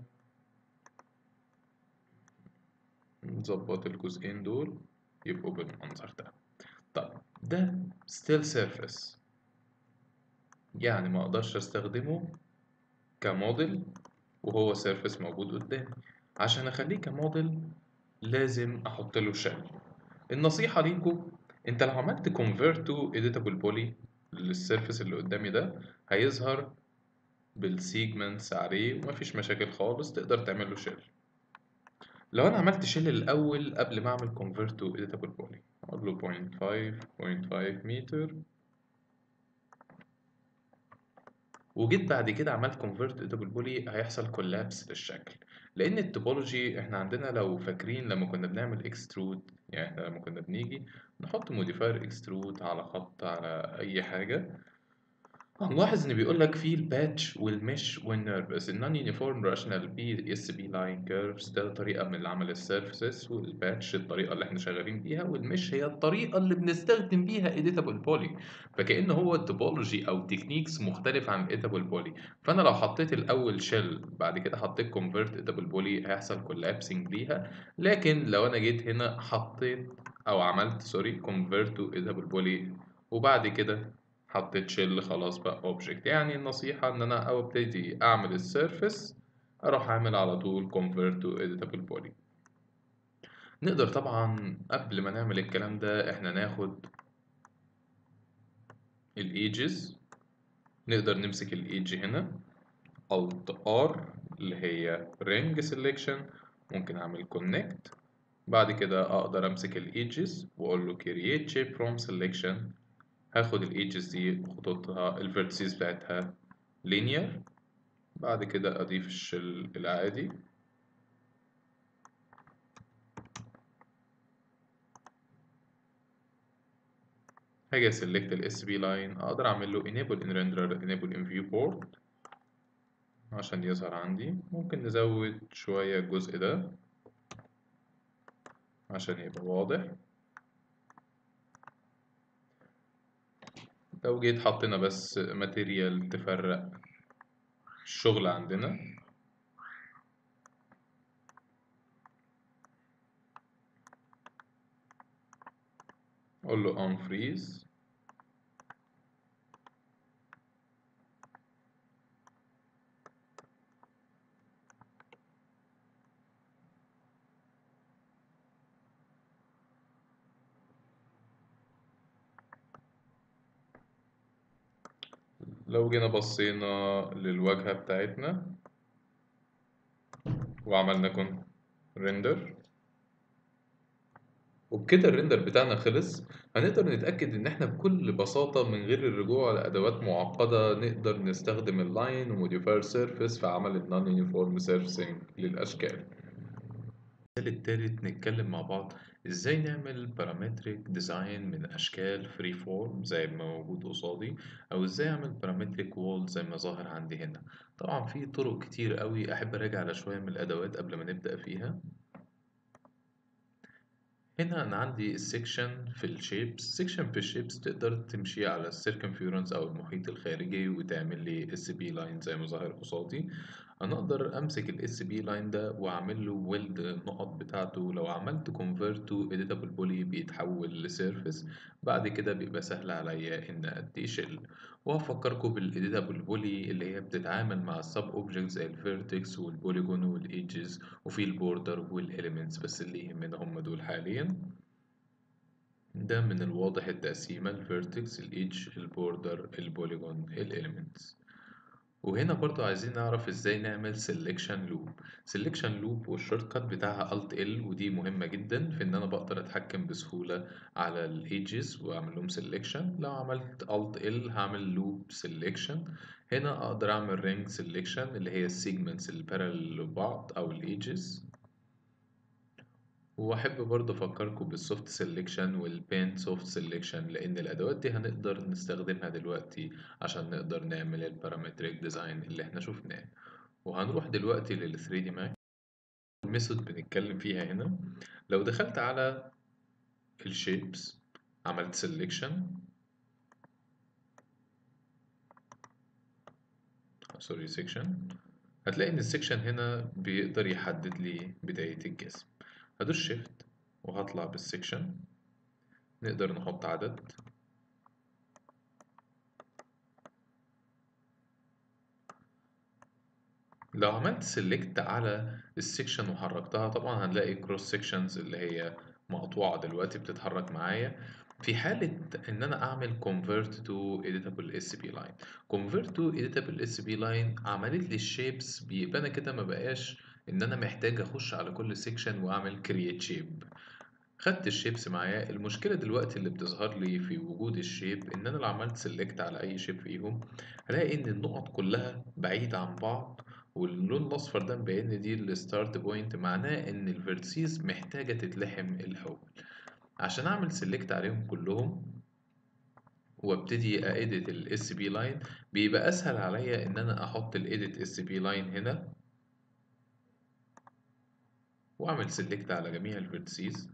نظبط الجزئين دول يبقوا بالمنظر ده طب ده ستيل سيرفيس يعني ما اقدرش استخدمه كموديل وهو سيرفيس موجود قدامي عشان اخليه كموديل لازم احط له شكل النصيحة ليكم انت لو عملت convert to editable poly للسيرفيس اللي قدامي ده هيظهر بالسيجمنتس عليه ومفيش مشاكل خالص تقدر تعمل له شيل لو انا عملت شيل الاول قبل ما اعمل convert to editable poly اقول له 0.5 0.5 متر وجيت بعد كده عملت convert editable poly هيحصل كولابس للشكل لان التوبولوجي احنا عندنا لو فاكرين لما كنا بنعمل اكسترود يعني احنا لما كنا بنيجي نحط موديفاير اكسترود على خط على اي حاجه هنلاحظ ان بيقول لك في الباتش والمش والنيرفس النون يونيفورم راشنال بي اس بي لاين كيرفز ده طريقه من عمل السيرفيسز والباتش الطريقه اللي احنا شغالين بيها والمش هي الطريقه اللي بنستخدم بيها اديتابل بولي فكأن هو توبولوجي او تكنيكس مختلف عن اديتابل بولي فانا لو حطيت الاول شيل بعد كده حطيت كونفرت اديتابل بولي هيحصل كولابسنج ليها لكن لو انا جيت هنا حطيت او عملت سوري كونفرت تو اديتابل بولي وبعد كده حطيت شيل خلاص بقى اوبجكت يعني النصيحة ان انا او ابتدي اعمل السيرفيس اروح اعمل على طول convert to editable poly نقدر طبعا قبل ما نعمل الكلام ده احنا ناخد الايجز نقدر نمسك الايدج هنا alt r اللي هي ring selection ممكن اعمل connect بعد كده اقدر امسك الايدجز واقول له create shape from selection هاخد الايدجز دي خطوطها الفيرتسيز بتاعتها linear بعد كده اضيف الشل العادي هاجي select ال SB line اقدر اعمل له enable in renderer enable in viewport عشان يظهر عندي ممكن نزود شوية الجزء ده عشان يبقى واضح لو جيت حطينا بس ماتيريال تفرق الشغل عندنا اقول له unfreeze لو جينا بصينا للواجهة بتاعتنا وعملنا كون ريندر وبكده الريندر بتاعنا خلص هنقدر نتأكد إن إحنا بكل بساطة من غير الرجوع لأدوات معقدة نقدر نستخدم اللاين وموديفاير سيرفيس في عمل النون يونيفورم سيرفيسنج للأشكال المثال التالت نتكلم مع بعض ازاي نعمل بارامتريك ديزاين من اشكال فري فورم زي ما موجود قصادي او ازاي اعمل بارامتريك وول زي ما ظاهر عندي هنا طبعا في طرق كتير قوي احب اراجع على شوية من الادوات قبل ما نبدأ فيها هنا أنا عندي السكشن في الشيبس سكشن في الشيبس تقدر تمشي على السيركمفيرنس أو المحيط الخارجي وتعمل لي اس بي لاين زي ما ظاهر قصادي أنا أقدر أمسك الاس بي لاين ده وأعمل له ويلد النقط بتاعته لو عملت convert to editable poly بيتحول لسيرفيس بعد كده بيبقى سهل عليا إن أدي شيل وهفكركم بالإيديتابل بولي اللي هي بتتعامل مع السب اوبجكت زي الفيرتكس والبوليجون والايدجز وفي البوردر والإليمنتس بس اللي يهمنا هم دول حاليا ده من الواضح التقسيمة الفيرتكس الايدج البوردر البوليجون الإليمنتس وهنا برضو عايزين نعرف ازاي نعمل selection loop selection loop والشورت كات بتاعها alt L ودي مهمة جدا في ان انا بقدر اتحكم بسهولة على ال edges واعمل لهم selection لو عملت alt L هعمل loop selection هنا اقدر اعمل ring selection اللي هي السيجمنتس اللي parallel لبعض او ال edges وأحب برضه أفكركم بالسوفت سيلكشن والبين سوفت سيلكشن لأن الأدوات دي هنقدر نستخدمها دلوقتي عشان نقدر نعمل البارامتريك ديزاين اللي احنا شفناه وهنروح دلوقتي لل 3 دي ماك الميثود بنتكلم فيها هنا لو دخلت على الشيبس عملت سيلكشن سوري سيكشن هتلاقي ان السيكشن هنا بيقدر يحدد لي بداية الجسم هدوس شيفت وهطلع بالسيكشن نقدر نحط عدد لو عملت سيلكت على السيكشن وحركتها طبعا هنلاقي كروس سيكشنز اللي هي مقطوعة دلوقتي بتتحرك معايا في حالة إن أنا أعمل convert to editable SCP line convert to editable SCP line عملت لي الشيبس بيبقى أنا كده ما بقاش إن أنا محتاج أخش على كل سيكشن وأعمل create shape خدت الشيبس معايا المشكلة دلوقتي اللي بتظهر لي في وجود الشيب إن أنا لو عملت سيلكت على أي شيب فيهم هلاقي إن النقط كلها بعيدة عن بعض واللون الأصفر ده مبين دي الستارت بوينت معناه إن الفيرتسيز محتاجة تتلحم الأول عشان أعمل سيلكت عليهم كلهم وابتدي أedit ال SCP line بيبقى أسهل عليا إن أنا أحط ال edit SCP line هنا وأعمل سيلكت على جميع الفيرتسيز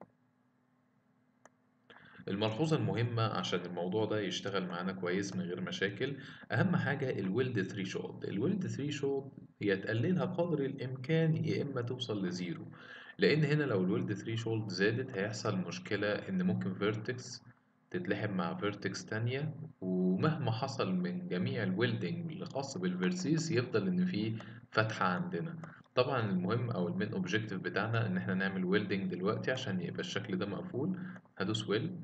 الملحوظة المهمة عشان الموضوع ده يشتغل معانا كويس من غير مشاكل أهم حاجة الويلد ثريشولد الويلد ثريشولد هي تقللها قدر الإمكان يا إما توصل لزيرو لأن هنا لو الويلد ثريشولد زادت هيحصل مشكلة إن ممكن فيرتكس تتلحم مع فيرتكس تانية ومهما حصل من جميع الويلدنج الخاص بالفيرسيس يفضل إن في فتحة عندنا طبعا المهم أو المين أوبجيكتيف بتاعنا إن إحنا نعمل ويلدنج دلوقتي عشان يبقى الشكل ده مقفول هدوس ويلد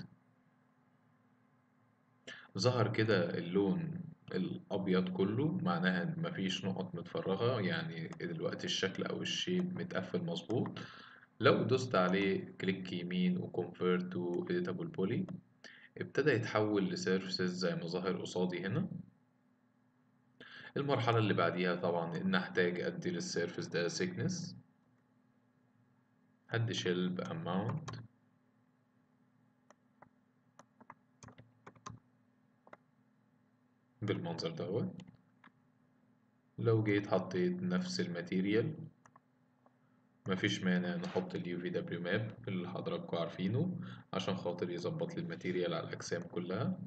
ظهر كده اللون الأبيض كله معناها إن مفيش نقط متفرغة يعني دلوقتي الشكل أو الشيب متقفل مظبوط لو دوست عليه كليك يمين وكونفيرت تو editable poly ابتدى يتحول لسيرفيسز زي ما ظاهر قصادي هنا المرحلة اللي بعديها طبعا إن أحتاج أدي للسيرفيس ده thickness هدي شيل بأماونت بالمنظر دوت لو جيت حطيت نفس الماتيريال مفيش مانع نحط اليو في دبليو ماب اللي حضراتكم عارفينه عشان خاطر يظبط لي الماتيريال على الأجسام كلها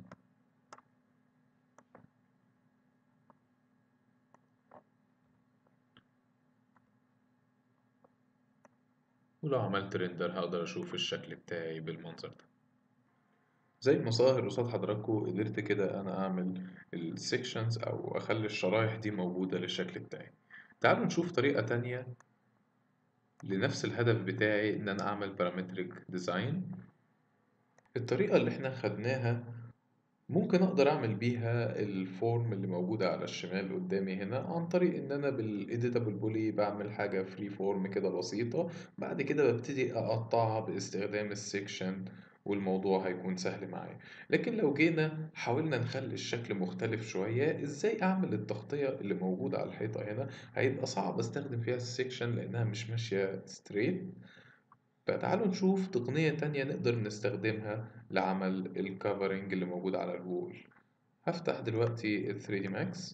ولو عملت ريندر هقدر أشوف الشكل بتاعي بالمنظر ده زي ما ظاهر قصاد حضراتكم قدرت كده أنا أعمل السيكشنز أو أخلي الشرايح دي موجودة للشكل بتاعي تعالوا نشوف طريقة تانية لنفس الهدف بتاعي إن أنا أعمل بارامتريك ديزاين الطريقة اللي إحنا خدناها ممكن أقدر أعمل بيها الفورم اللي موجودة على الشمال قدامي هنا عن طريق إن أنا بالإيديتابل بولي بعمل حاجة فري فورم كده بسيطة بعد كده ببتدي أقطعها باستخدام السيكشن والموضوع هيكون سهل معايا لكن لو جينا حاولنا نخلي الشكل مختلف شوية ازاي اعمل التغطية اللي موجودة على الحيطة هنا هيبقى صعب استخدم فيها السكشن لانها مش ماشية ستريت فتعالوا نشوف تقنية تانية نقدر نستخدمها لعمل الكفرنج اللي موجود على الوول هفتح دلوقتي ال 3D Max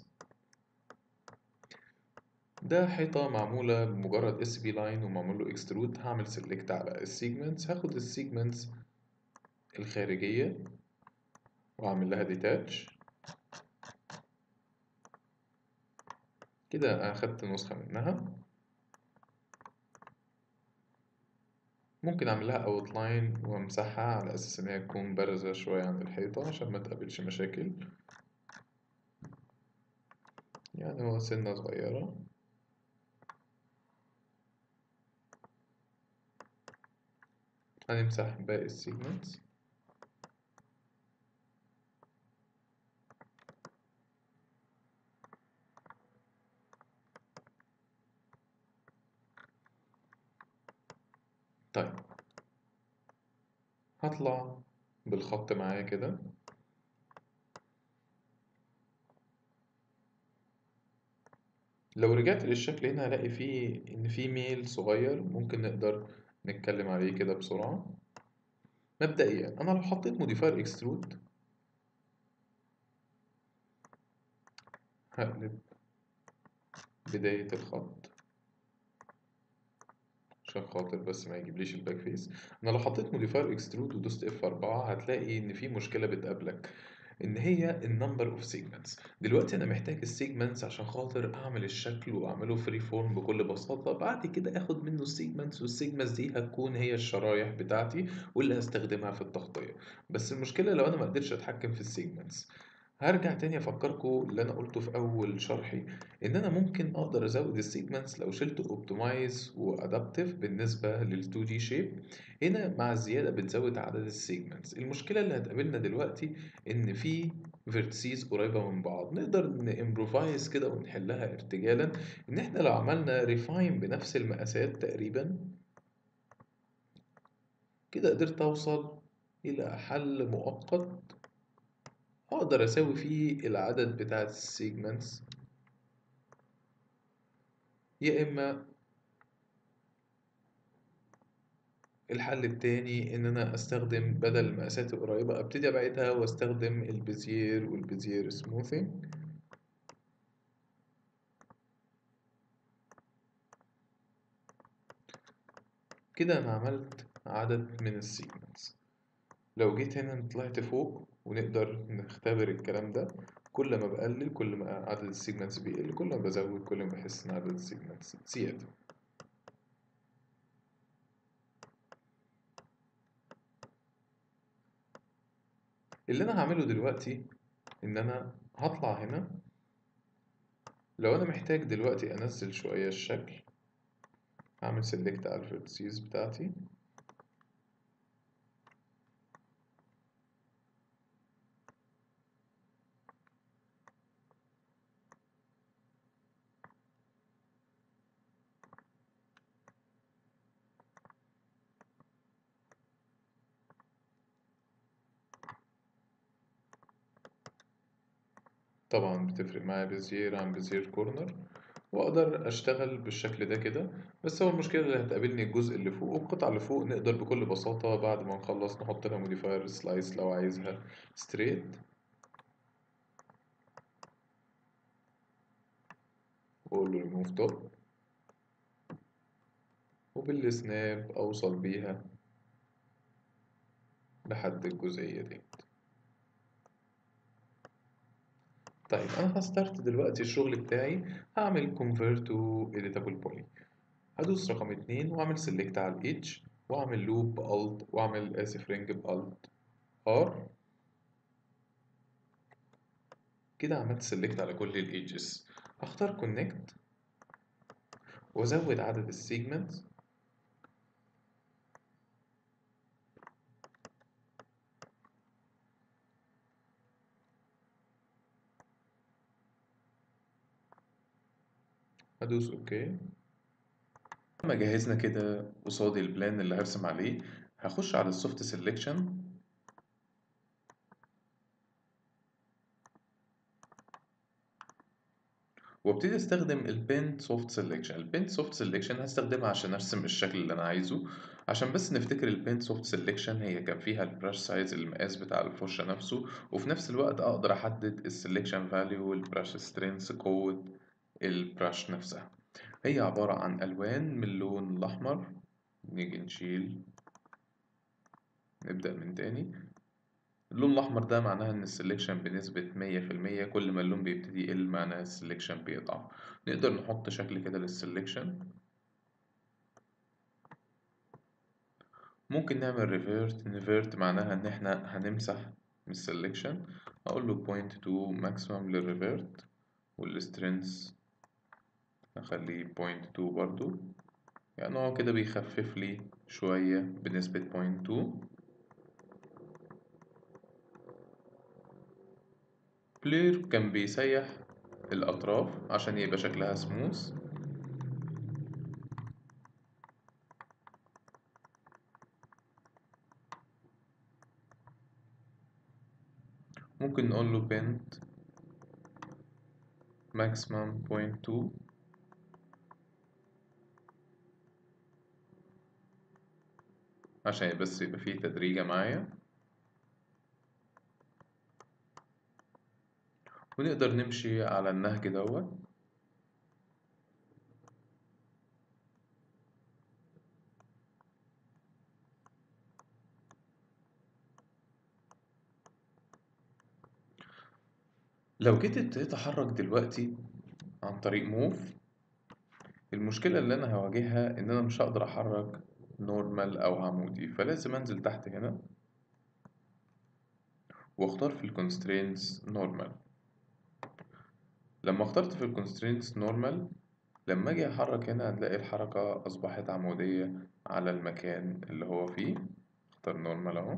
ده حيطة معمولة بمجرد اس بي لاين ومعمول له اكسترود هعمل سيلكت على السيجمنتس هاخد السيجمنتس الخارجية واعمل لها ديتاتش كده انا اخدت نسخة منها ممكن اعمل لها اوتلاين وامسحها على اساس ان هي تكون بارزة شوية عن الحيطة عشان ما تقابلش مشاكل يعني هو سنة صغيرة هنمسح باقي السيجمنتس طيب هطلع بالخط معايا كده لو رجعت للشكل هنا هلاقي فيه إن في ميل صغير ممكن نقدر نتكلم عليه كده بسرعة مبدئيا أنا لو حطيت موديفاير اكسترود هقلب بداية الخط عشان خاطر بس ما يجيبليش الباك فيس انا لو حطيت موديفاير اكسترود ودوست اف 4 هتلاقي ان في مشكله بتقابلك ان هي النمبر اوف سيجمنتس دلوقتي انا محتاج السيجمنتس عشان خاطر اعمل الشكل واعمله فري فورم بكل بساطه بعد كده اخد منه السيجمنتس والسيجمنتس دي هتكون هي الشرايح بتاعتي واللي هستخدمها في التغطيه بس المشكله لو انا ما قدرتش اتحكم في السيجمنتس هرجع تاني افكركم اللي انا قلته في اول شرحي ان انا ممكن اقدر ازود السيجمنتس لو شلت اوبتمايز وادابتيف بالنسبه لل 2 دي شيب هنا مع الزياده بتزود عدد السيجمنتس المشكله اللي هتقابلنا دلوقتي ان في فيرتسيز قريبه من بعض نقدر نمبروفايز كده ونحلها ارتجالا ان احنا لو عملنا ريفاين بنفس المقاسات تقريبا كده قدرت اوصل الى حل مؤقت أقدر أساوي فيه العدد بتاع السيجمنتس يا إما الحل التاني إن أنا أستخدم بدل المقاسات القريبة أبتدي أبعدها وأستخدم البيزير والبيزير سموثينج كده أنا عملت عدد من السيجمنتس لو جيت هنا طلعت فوق ونقدر نختبر الكلام ده كل ما بقلل كل ما عدد السيجمنتس بيقل كل ما بزود كل ما بحس ان عدد السيجمنتس زيادة اللي انا هعمله دلوقتي ان انا هطلع هنا لو انا محتاج دلوقتي انزل شوية الشكل هعمل سيلكت على الفيرتسيز بتاعتي طبعا بتفرق معايا بزير عن بزير كورنر واقدر اشتغل بالشكل ده كده بس هو المشكله اللي هتقابلني الجزء اللي فوق والقطعه اللي فوق نقدر بكل بساطه بعد ما نخلص نحط لها موديفاير سلايس لو عايزها ستريت واقول له ريموف توب وبالسناب اوصل بيها لحد الجزئيه دي طيب انا هستارت دلوقتي الشغل بتاعي هعمل convert to editable poly هدوس رقم اتنين واعمل select على ال H واعمل loop alt واعمل اسف ring ب alt R كده عملت select على كل ال edges هختار connect وازود عدد السيجمنتس هدوس اوكي لما جهزنا كده قصادي البلان اللي هرسم عليه هخش على السوفت سيلكشن وابتدي استخدم البين سوفت سيلكشن البين سوفت سيلكشن هستخدمها عشان ارسم الشكل اللي انا عايزه عشان بس نفتكر البين سوفت سيلكشن هي كان فيها البراش سايز المقاس بتاع الفرشة نفسه وفي نفس الوقت اقدر احدد السيلكشن فاليو والبراش سترينث قوة البراش نفسها هي عبارة عن ألوان من اللون الأحمر نيجي نشيل نبدأ من تاني اللون الأحمر ده معناها إن السلكشن بنسبة مية في المية كل ما اللون بيبتدي يقل معناها السلكشن بيضعف نقدر نحط شكل كده للسلكشن ممكن نعمل ريفيرت نيفيرت معناها إن إحنا هنمسح من السلكشن أقول له بوينت تو ماكسيمم للريفيرت والسترينث أخليه بوينت تو برضو يعني هو كده بيخفف لي شوية بنسبة بوينت تو بلير كان بيسيح الأطراف عشان يبقى شكلها سموث ممكن نقول له بنت maximum point two عشان بس يبقى فيه تدريجة معايا ونقدر نمشي على النهج دوت لو جيت ابتديت أحرك دلوقتي عن طريق موف المشكلة اللي أنا هواجهها إن أنا مش هقدر أحرك نورمال أو عمودي فلازم أنزل تحت هنا واختار في الكونسترينتس نورمال لما اخترت في الكونسترينتس نورمال لما اجي احرك هنا هتلاقي الحركة اصبحت عمودية على المكان اللي هو فيه اختار نورمال اهو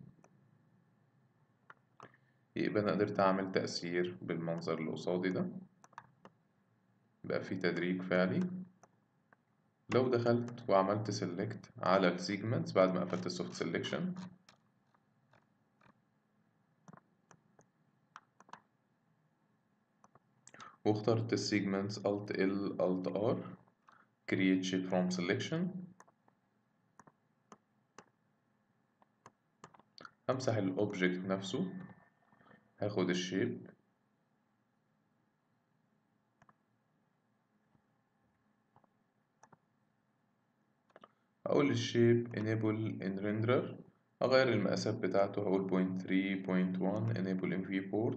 يبقى انا قدرت اعمل تأثير بالمنظر اللي قصادي ده بقى في تدريج فعلي لو دخلت وعملت سيلكت على السيجمنتس بعد ما قفلت السوفت سيلكشن واخترت السيجمنتس Alt L Alt R create shape from selection همسح الاوبجكت نفسه هاخد الشيب أقول الشيب enable in renderer أغير المقاسات بتاعته هقول point 3 point 1 enable in viewport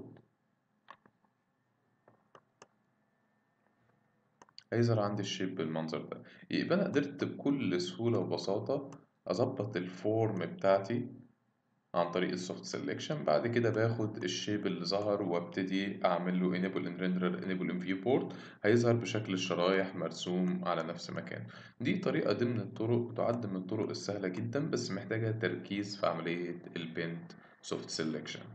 هيظهر عندي الشيب بالمنظر ده يبقى أنا قدرت بكل سهولة وبساطة أظبط الفورم بتاعتي عن طريق السوفت سيلكشن بعد كده باخد الشيب اللي ظهر وابتدي اعمل له enable in renderer enable in viewport هيظهر بشكل الشرايح مرسوم على نفس مكان دي طريقة ضمن الطرق تعد من الطرق السهلة جدا بس محتاجة تركيز في عملية البنت سوفت سيلكشن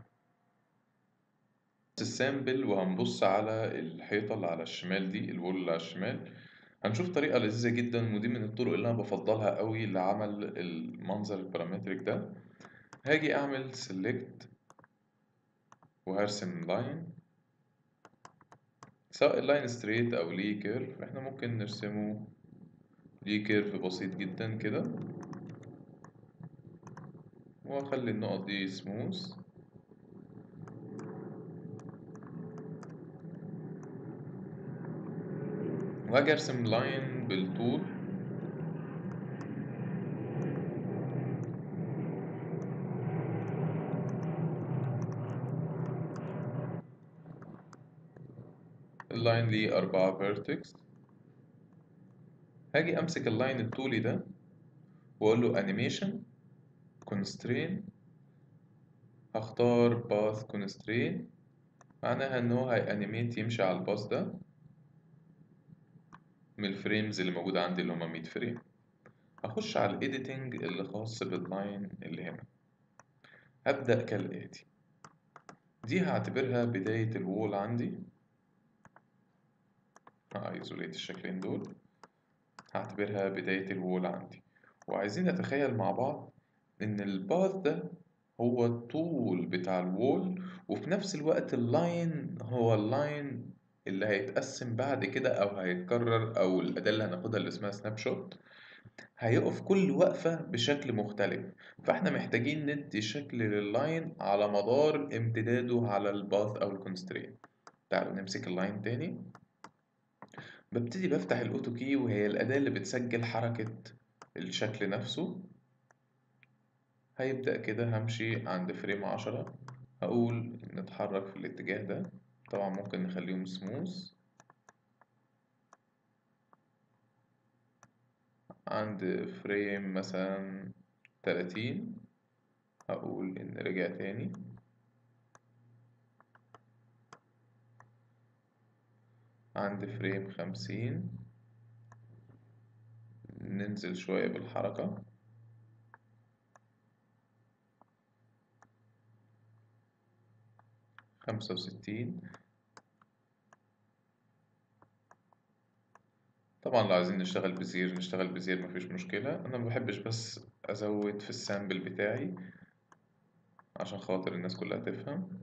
السامبل وهنبص على الحيطة اللي على الشمال دي الوول اللي على الشمال هنشوف طريقة لذيذة جدا ودي من الطرق اللي أنا بفضلها قوي لعمل المنظر البارامتريك ده هاجي أعمل select وهرسم لاين سواء اللاين ستريت أو ليه كيرف احنا ممكن نرسمه ليه كيرف بسيط جدا كده وأخلي النقط دي سموث وهاجي أرسم لاين بالطول اللاين ليه أربعة فيرتكس هاجي أمسك اللاين الطولي ده وأقول له animation constraint هختار path constraint معناها إن هو هيأنيميت يمشي على الباص ده من الفريمز اللي موجودة عندي اللي هما مية فريم هخش على الإيديتنج اللي خاص باللاين اللي هنا هبدأ كالآتي دي هعتبرها بداية الوول عندي هايزوليت الشكلين دول هعتبرها بداية الوول عندي وعايزين نتخيل مع بعض إن الباث ده هو الطول بتاع الوول وفي نفس الوقت اللاين هو اللاين اللي هيتقسم بعد كده أو هيتكرر أو الأداة اللي هناخدها اللي اسمها سناب شوت هيقف كل وقفة بشكل مختلف فاحنا محتاجين ندي شكل لللاين على مدار امتداده على الباث أو الكونسترين تعالوا نمسك اللاين تاني ببتدي بفتح الأوتو كي وهي الأداة اللي بتسجل حركة الشكل نفسه هيبدأ كده همشي عند فريم عشرة هقول نتحرك في الاتجاه ده طبعا ممكن نخليهم سموث عند فريم مثلا تلاتين هقول إن رجع تاني عند فريم خمسين ننزل شوية بالحركة خمسة وستين طبعا لو عايزين نشتغل بزير نشتغل بزير مفيش مشكلة أنا مبحبش بس أزود في السامبل بتاعي عشان خاطر الناس كلها تفهم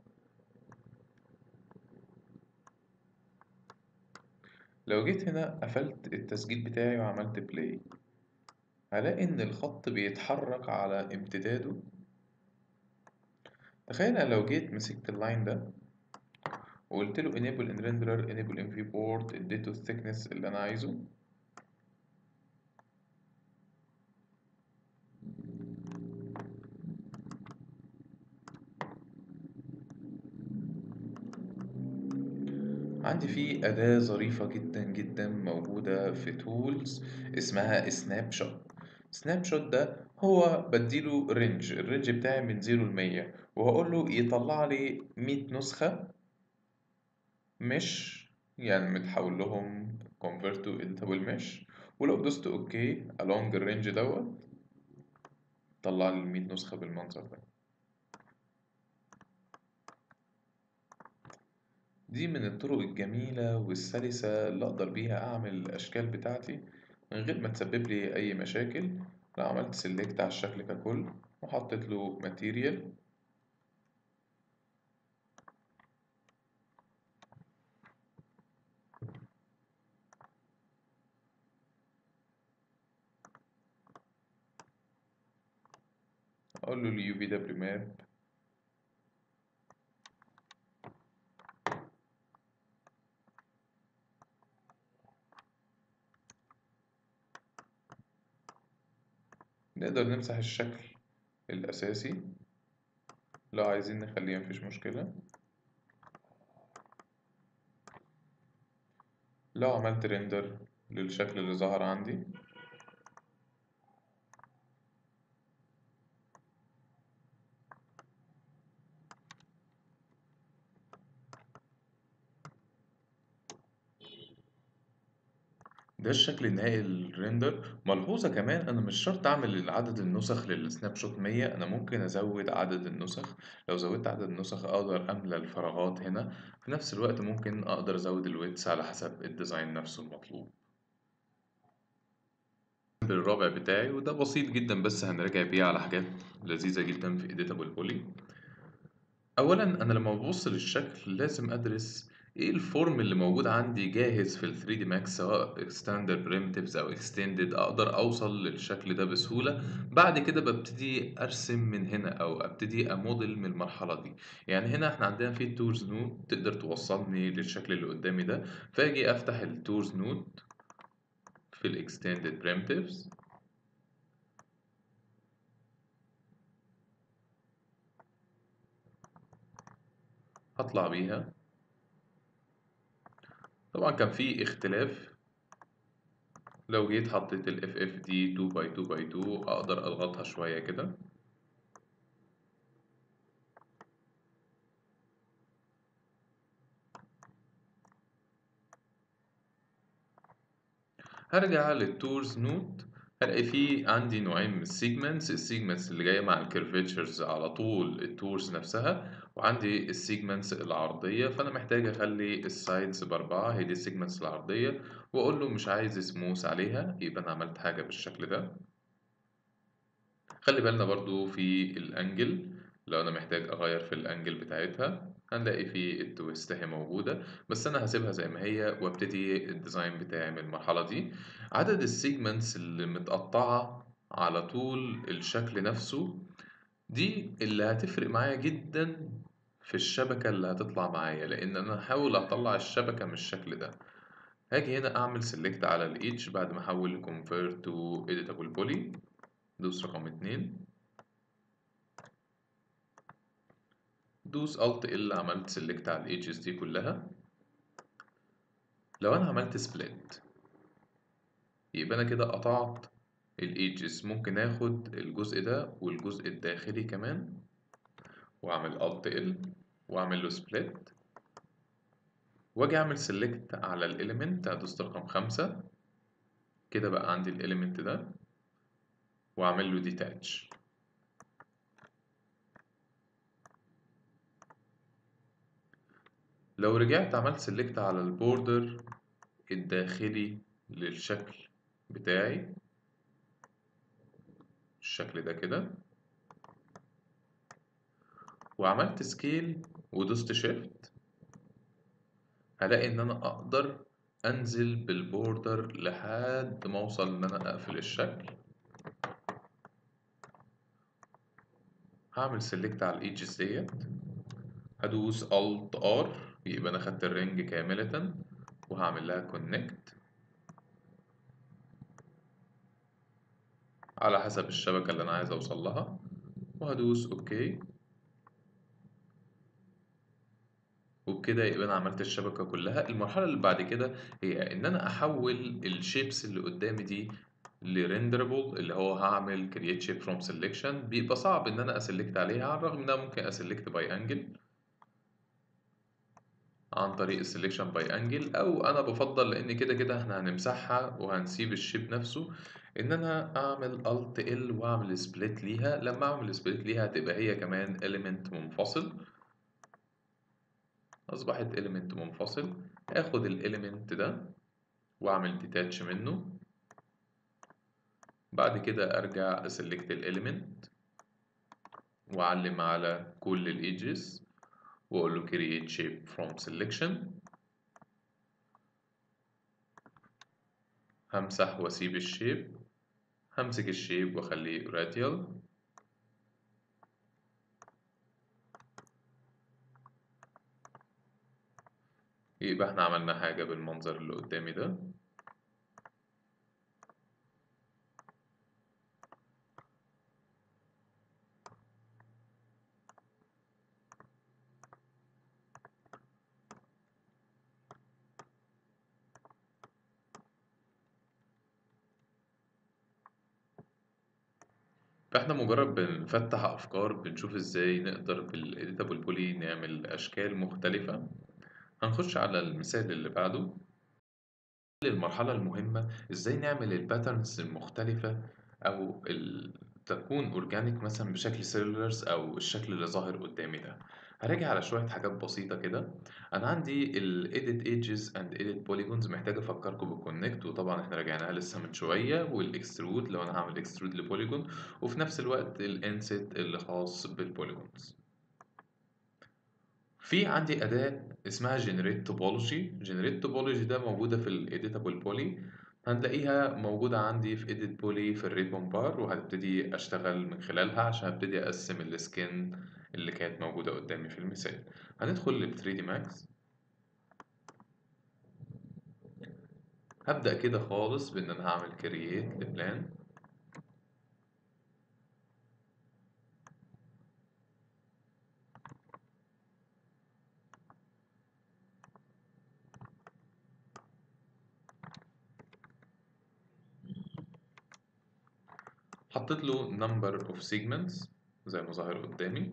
لو جيت هنا قفلت التسجيل بتاعي وعملت بلاي هلاقي إن الخط بيتحرك على امتداده تخيل أنا لو جيت مسكت اللاين ده وقلت له enable in renderer enable in viewport اديته الثيكنس اللي أنا عايزه عندي فيه أداة ظريفة جدا جدا موجودة في تولز اسمها سناب شوت سناب شوت ده هو بديله رينج الرينج بتاعي من زيرو لمية وهقول له يطلع لي مية نسخة مش يعني متحول لهم convert to editable mesh ولو دوست اوكي along الرينج دوت طلع لي المية نسخة بالمنظر ده دي من الطرق الجميلة والسلسة اللي أقدر بيها أعمل الأشكال بتاعتي من غير ما تسبب لي أي مشاكل لو عملت سيلكت على الشكل ككل وحطيت له ماتيريال أقول له اليو في دبليو ماب نقدر نمسح الشكل الأساسي لو عايزين نخليه مفيش مشكلة لو عملت ريندر للشكل اللي ظهر عندي ده الشكل النهائي للريندر ملحوظة كمان أنا مش شرط أعمل عدد النسخ للسناب شوت مية أنا ممكن أزود عدد النسخ لو زودت عدد النسخ أقدر أملى الفراغات هنا في نفس الوقت ممكن أقدر أزود الويتس على حسب الديزاين نفسه المطلوب الرابع بتاعي وده بسيط جدا بس هنراجع بيه على حاجات لذيذة جدا في editable poly أولا أنا لما ببص للشكل لازم أدرس إيه الفورم اللي موجود عندي جاهز في ال 3 دي ماكس سواء ستاندرد بريمتيفز أو اكستندد أقدر أوصل للشكل ده بسهولة بعد كده ببتدي أرسم من هنا أو أبتدي أموديل من المرحلة دي يعني هنا إحنا عندنا في التورز نود تقدر توصلني للشكل اللي قدامي ده فأجي أفتح التورز نود في الاكستندد بريمتيفز هطلع بيها طبعا كان في اختلاف لو جيت حطيت ال FF دي 2 باي 2 باي 2 اقدر اضغطها شوية كده هرجع للتورز نود هلاقي فيه عندي نوعين من السيجمنتس السيجمنتس اللي جاية مع الكيرفيتشرز على طول التورز نفسها وعندي السيجمنتس العرضية فأنا محتاج أخلي السايدز بأربعة هي دي السيجمنتس العرضية وأقول له مش عايز سموث عليها يبقى أنا عملت حاجة بالشكل ده خلي بالنا برضو في الأنجل لو أنا محتاج أغير في الأنجل بتاعتها هنلاقي فيه التويست اهي موجودة بس أنا هسيبها زي ما هي وابتدي الديزاين بتاعي من المرحلة دي عدد السيجمنتس اللي متقطعة على طول الشكل نفسه دي اللي هتفرق معايا جدا في الشبكة اللي هتطلع معايا لأن أنا هحاول أطلع الشبكة من الشكل ده هاجي هنا أعمل سيلكت على الإيدج بعد ما أحول convert to editable poly دوس رقم اتنين دوس Alt L عملت سيلكت على الإيدجز دي كلها لو أنا عملت سبليت يبقى أنا كده قطعت الإيدجز ممكن آخد الجزء ده والجزء الداخلي كمان وأعمل Alt L وأعمل له سبليت واجي اعمل سيلكت على الاليمنت هدوس رقم خمسة كده بقى عندي الاليمنت ده واعمل له ديتاتش لو رجعت عملت سيلكت على البوردر الداخلي للشكل بتاعي الشكل ده كده وعملت سكيل ودوست شيفت هلاقي ان انا اقدر انزل بالبوردر لحد ما اوصل ان انا اقفل الشكل هعمل سيلكت على الايدجز ديت هدوس الت ار يبقى انا خدت الرينج كاملة وهعمل لها كونكت على حسب الشبكة اللي انا عايز اوصل لها وهدوس اوكي وبكده يبقى انا عملت الشبكة كلها المرحلة اللي بعد كده هي ان انا احول الشيبس اللي قدامي دي لريندربل اللي هو هعمل create shape from selection بيبقى صعب ان انا اسلكت عليها على الرغم ان انا ممكن اسلكت باي انجل عن طريق السلكشن باي انجل او انا بفضل لان كده كده احنا هنمسحها وهنسيب الشيب نفسه ان انا اعمل alt ال واعمل سبليت ليها لما اعمل سبليت ليها هتبقى هي كمان element منفصل أصبحت element منفصل آخد ال element ده وأعمل detach منه بعد كده أرجع أسلكت ال element وأعلم على كل ال edges وأقول له create shape from selection همسح وأسيب الشيب همسك الشيب وأخليه radial يبقى احنا عملنا حاجة بالمنظر اللي قدامي ده فاحنا مجرد بنفتح أفكار بنشوف ازاي نقدر بالإيديتابل بولي نعمل أشكال مختلفة هنخش على المثال اللي بعده المرحلة المهمة ازاي نعمل الباترنز المختلفة أو ال... تكون أورجانيك مثلا بشكل سيلولرز أو الشكل اللي ظاهر قدامي ده هراجع على شوية حاجات بسيطة كده أنا عندي ال Edit Edges and Edit Polygons محتاج أفكركم بالكونكت وطبعا احنا راجعناها لسه من شوية والإكسترود لو أنا هعمل إكسترود لبوليجون وفي نفس الوقت الإنسيت اللي خاص بالبوليجونز في عندي أداة اسمها Generate Topology Generate Topology ده موجودة في ال Editable Poly هنلاقيها موجودة عندي في Edit Poly في الريبون بار وهبتدي أشتغل من خلالها عشان أبتدي أقسم السكن اللي كانت موجودة قدامي في المثال هندخل لل 3D Max هبدأ كده خالص بإن أنا هعمل Create لبلان حطيت له number of segments زي ما ظاهر قدامي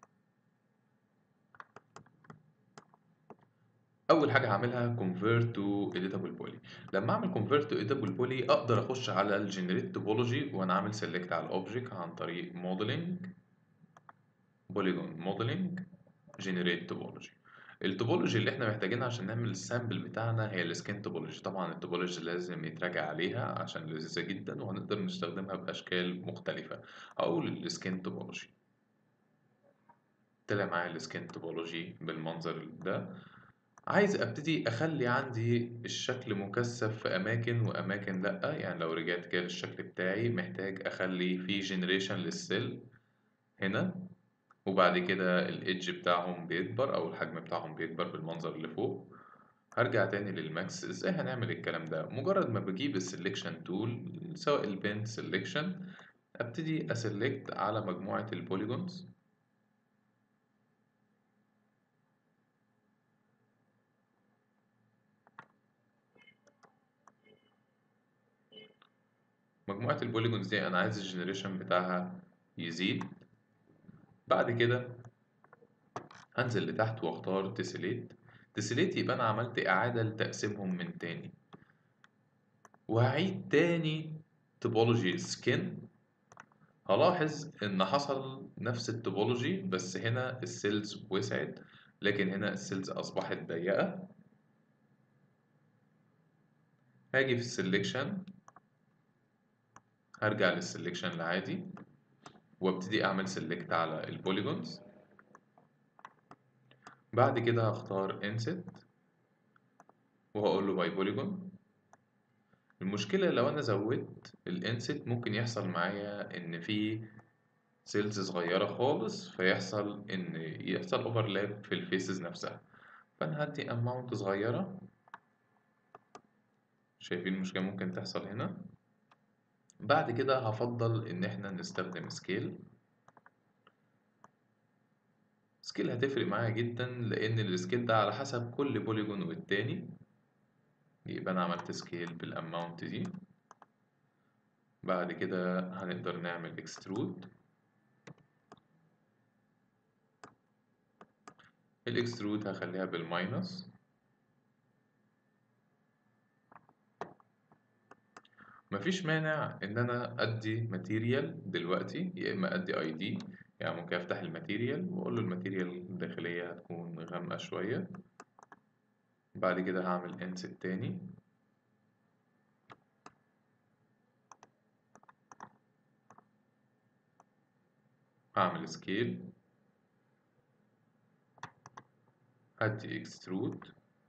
اول حاجه هعملها convert to editable poly لما اعمل convert to editable poly اقدر اخش على ال generate topology وانا عامل select على الاوبجكت عن طريق modeling polygon modeling generate topology التوبولوجي اللي احنا محتاجينها عشان نعمل السامبل بتاعنا هي السكين توبولوجي طبعا التوبولوجي لازم يتراجع عليها عشان لذيذة جدا وهنقدر نستخدمها بأشكال مختلفة أو السكين توبولوجي طلع معايا السكين توبولوجي بالمنظر ده عايز ابتدي اخلي عندي الشكل مكثف في اماكن واماكن لا يعني لو رجعت كده للشكل بتاعي محتاج اخلي فيه جنريشن للسيل هنا وبعد كده الايدج بتاعهم بيكبر او الحجم بتاعهم بيكبر بالمنظر اللي فوق هرجع تاني للماكس ازاي هنعمل الكلام ده مجرد ما بجيب السلكشن تول سواء البين سلكشن ابتدي اسلكت على مجموعة البوليجونز مجموعة البوليجونز دي أنا عايز الجنريشن بتاعها يزيد بعد كده هنزل لتحت واختار تسليت تسليت يبقى أنا عملت إعادة لتقسيمهم من تاني وهعيد تاني توبولوجي سكين هلاحظ إن حصل نفس التوبولوجي بس هنا السيلز وسعت لكن هنا السيلز أصبحت ضيقة هاجي في السلكشن هرجع للسلكشن العادي وابتدي اعمل سيلكت على البوليجونز بعد كده هختار انسيت وهقول له باي بوليجون المشكلة لو انا زودت الانسيت ممكن يحصل معايا ان في سيلز صغيرة خالص فيحصل ان يحصل اوفرلاب في الفيسز نفسها فانا هدي اماونت صغيرة شايفين المشكلة ممكن تحصل هنا بعد كده هفضل ان احنا نستخدم سكيل سكيل هتفرق معايا جدا لان السكيل ده على حسب كل بوليجون والتاني يبقى انا عملت سكيل بالاماونت دي بعد كده هنقدر نعمل اكسترود الاكسترود هخليها بالماينس مفيش مانع ان انا ادي ماتيريال دلوقتي يا اما ادي اي دي يعني ممكن افتح الماتيريال واقول له الماتيريال الداخليه هتكون غامقه شويه بعد كده هعمل انسيت تاني هعمل سكيل هدي اكسترود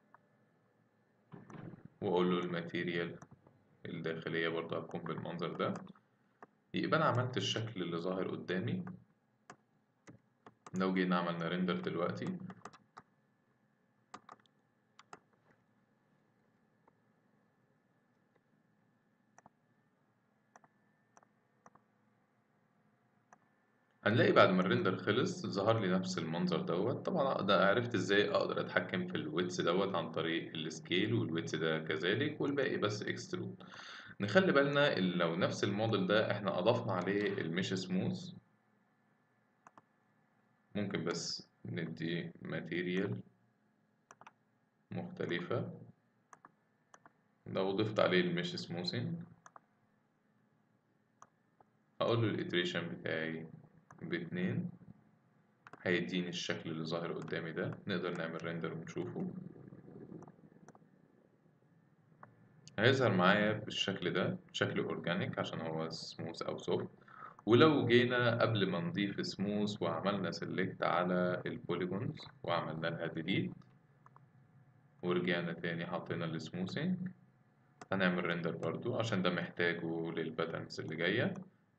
واقول له الماتيريال الداخلية برضه هتكون بالمنظر ده يبقى أنا عملت الشكل اللي ظاهر قدامي لو جينا عملنا ريندر دلوقتي هنلاقي بعد ما الريندر خلص ظهر لي نفس المنظر دوت طبعا ده عرفت ازاي اقدر اتحكم في الويتس دوت عن طريق السكيل والويتس ده كذلك والباقي بس اكسترود نخلي بالنا لو نفس الموديل ده احنا اضفنا عليه المش سموث ممكن بس ندي ماتيريال مختلفة لو ضفت عليه المش سموثينج هقول له الاتريشن بتاعي باتنين هيديني الشكل اللي ظاهر قدامي ده نقدر نعمل ريندر ونشوفه هيظهر معايا بالشكل ده شكل اورجانيك عشان هو سموث او سوفت ولو جينا قبل ما نضيف سموث وعملنا سيلكت على البوليجونز وعملنا لها ديليت ورجعنا تاني حطينا السموثينج هنعمل ريندر برضو عشان ده محتاجه للباترنز اللي جايه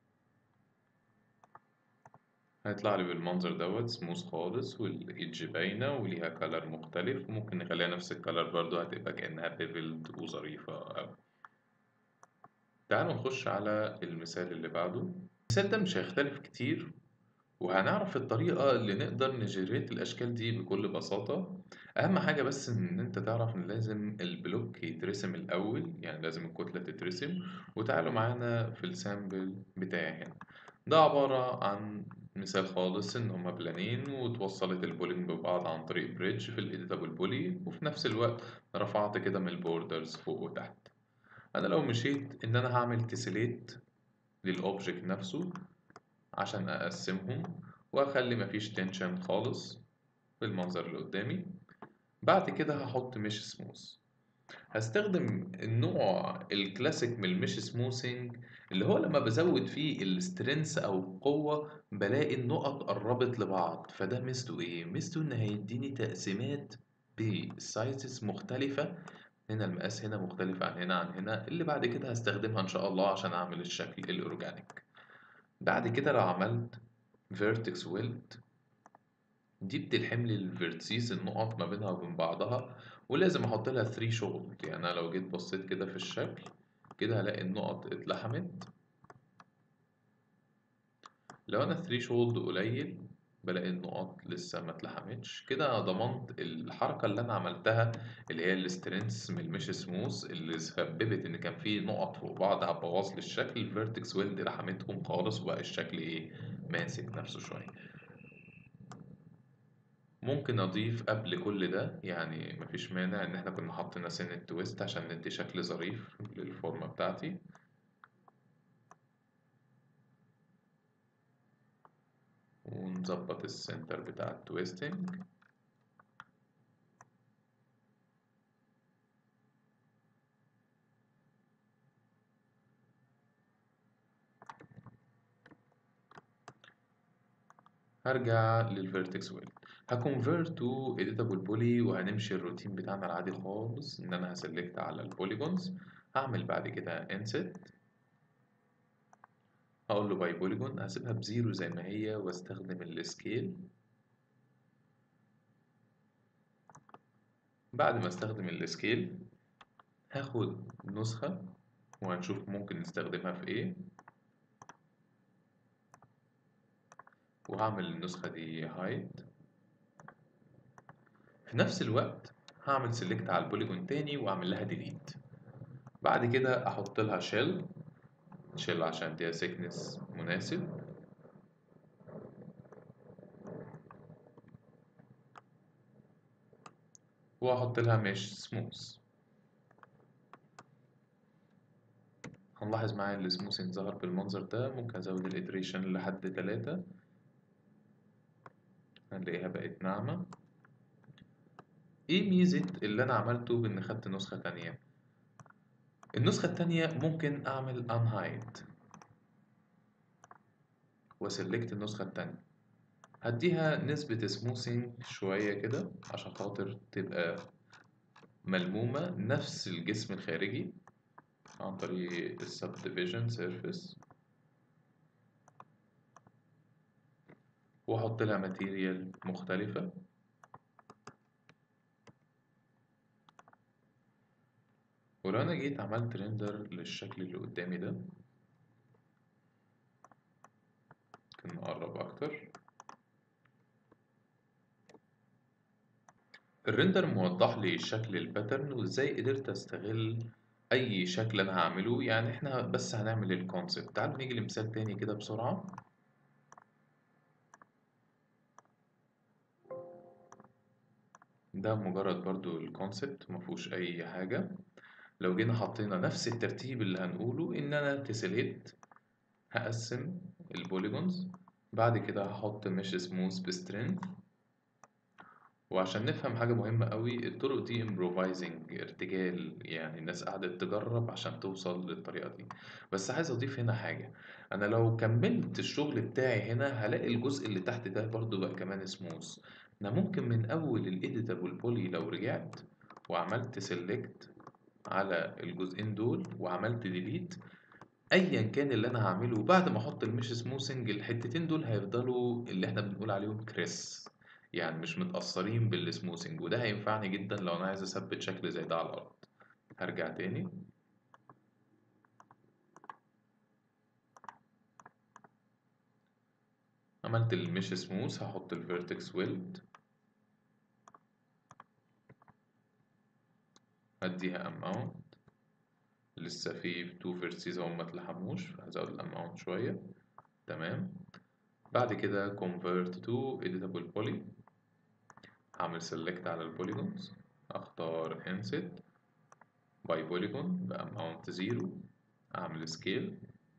هيطلع لي بالمنظر دوت سموث خالص والايدج باينة وليها كلر مختلف وممكن نخليها نفس الكلر برضو هتبقى كأنها بيفلد وظريفة أوي تعالوا نخش على المثال اللي بعده المثال ده مش هيختلف كتير وهنعرف الطريقة اللي نقدر نجريت الأشكال دي بكل بساطة أهم حاجة بس إن أنت تعرف إن لازم البلوك يترسم الأول يعني لازم الكتلة تترسم وتعالوا معانا في السامبل بتاعي هنا ده عبارة عن مثال خالص إن هما بلانين واتوصلت البولينج ببعض عن طريق بريدج في الإيديتابل بولي وفي نفس الوقت رفعت كده من البوردرز فوق وتحت أنا لو مشيت إن أنا هعمل تسليت للأوبجكت نفسه عشان أقسمهم وأخلي مفيش تنشن خالص بالمنظر اللي قدامي بعد كده هحط مش سموث هستخدم النوع الكلاسيك من المش سموثينج اللي هو لما بزود فيه السترينث او القوة بلاقي النقط قربت لبعض فده ميزته ايه ميزته ان هيديني تقسيمات بسايزز مختلفة هنا المقاس هنا مختلف عن هنا عن هنا اللي بعد كده هستخدمها ان شاء الله عشان اعمل الشكل الاورجانيك بعد كده لو عملت vertex weld دي بتلحم لي الفيرتسيس النقط ما بينها وبين بعضها ولازم احط لها threshold يعني انا لو جيت بصيت كده في الشكل كده هلاقي النقط اتلحمت لو انا threshold قليل بلاقي النقط لسه ما اتلحمتش كده انا ضمنت الحركه اللي انا عملتها اللي هي السترينث من المش سموث اللي سببت ان كان في نقط فوق بعض هتبوظ لي الشكل الفيرتكس ويلد لحمتهم خالص وبقى الشكل ايه ماسك نفسه شويه ممكن اضيف قبل كل ده يعني مفيش مانع ان احنا كنا حاطين سنة تويست عشان ندي شكل ظريف للفورمة بتاعتي ونظبط السنتر بتاع التويستنج هرجع للفيرتكس ويل هكونفيرت تو editable بولي وهنمشي الروتين بتاعنا العادي خالص ان انا هسلكت على البوليجونز هعمل بعد كده انسيت هقول له باي بوليجون هسيبها بزيرو زي ما هي واستخدم السكيل بعد ما استخدم السكيل هاخد نسخة وهنشوف ممكن نستخدمها في ايه وهعمل النسخة دي هايد في نفس الوقت هعمل سيلكت على البوليجون تاني واعمل لها ديليت بعد كده احط لها شيل شيل عشان اديها سيكنس مناسب واحط لها مش سموث هنلاحظ معايا السموثنج ظهر بالمنظر ده ممكن ازود الاتريشن لحد تلاتة هنلاقيها بقت ناعمة ايه ميزة اللي انا عملته بان خدت نسخة تانية النسخة التانية ممكن اعمل unhide وسلكت النسخة التانية هديها نسبة سموثينج شوية كده عشان خاطر تبقى ملمومة نفس الجسم الخارجي عن طريق السبديفيجن سيرفيس واحط لها ماتيريال مختلفة ولو انا جيت عملت ريندر للشكل اللي قدامي ده ممكن نقرب اكتر الريندر موضح لي شكل الباترن وازاي قدرت استغل اي شكل انا هعمله يعني احنا بس هنعمل الكونسبت تعال نيجي لمثال تاني كده بسرعة ده مجرد برضو الكونسبت مفهوش اي حاجة لو جينا حطينا نفس الترتيب اللي هنقوله ان انا تسليت هقسم البوليجونز بعد كده هحط مش سموث بسترينث وعشان نفهم حاجة مهمة قوي الطرق دي improvising ارتجال يعني الناس قعدت تجرب عشان توصل للطريقة دي بس عايز اضيف هنا حاجة انا لو كملت الشغل بتاعي هنا هلاقي الجزء اللي تحت ده برضو بقى كمان سموث انا ممكن من اول الايديتابل بولي لو رجعت وعملت سيلكت على الجزئين دول وعملت ديليت ايا كان اللي انا هعمله بعد ما احط المش سموثنج الحتتين دول هيفضلوا اللي احنا بنقول عليهم كريس يعني مش متأثرين بالسموثنج وده هينفعني جدا لو انا عايز اثبت شكل زي ده على الارض هرجع تاني عملت المش سموث هحط الفيرتكس ويلد هديها اماونت لسه في تو فيرسيز هم متلحموش فهزود الاماونت شوية تمام بعد كده convert to editable poly هعمل select على البوليجونز اختار inset by polygon باماونت زيرو اعمل scale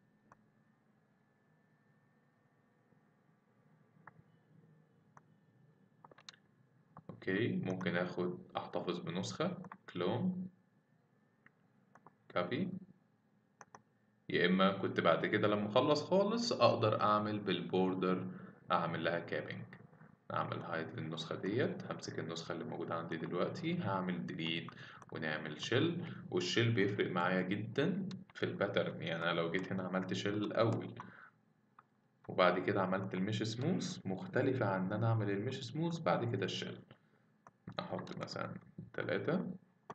اوكي ممكن اخد احتفظ بنسخة clone copy يا اما كنت بعد كده لما اخلص خالص اقدر اعمل بالبوردر اعمل لها كابينج اعمل هايد للنسخة ديت همسك النسخة اللي موجودة عندي دلوقتي هعمل ديليت ونعمل شيل والشيل بيفرق معايا جدا في الباترن يعني انا لو جيت هنا عملت شيل الاول وبعد كده عملت المش سموث مختلفة عن ان انا اعمل المش سموث بعد كده الشيل احط مثلا تلاتة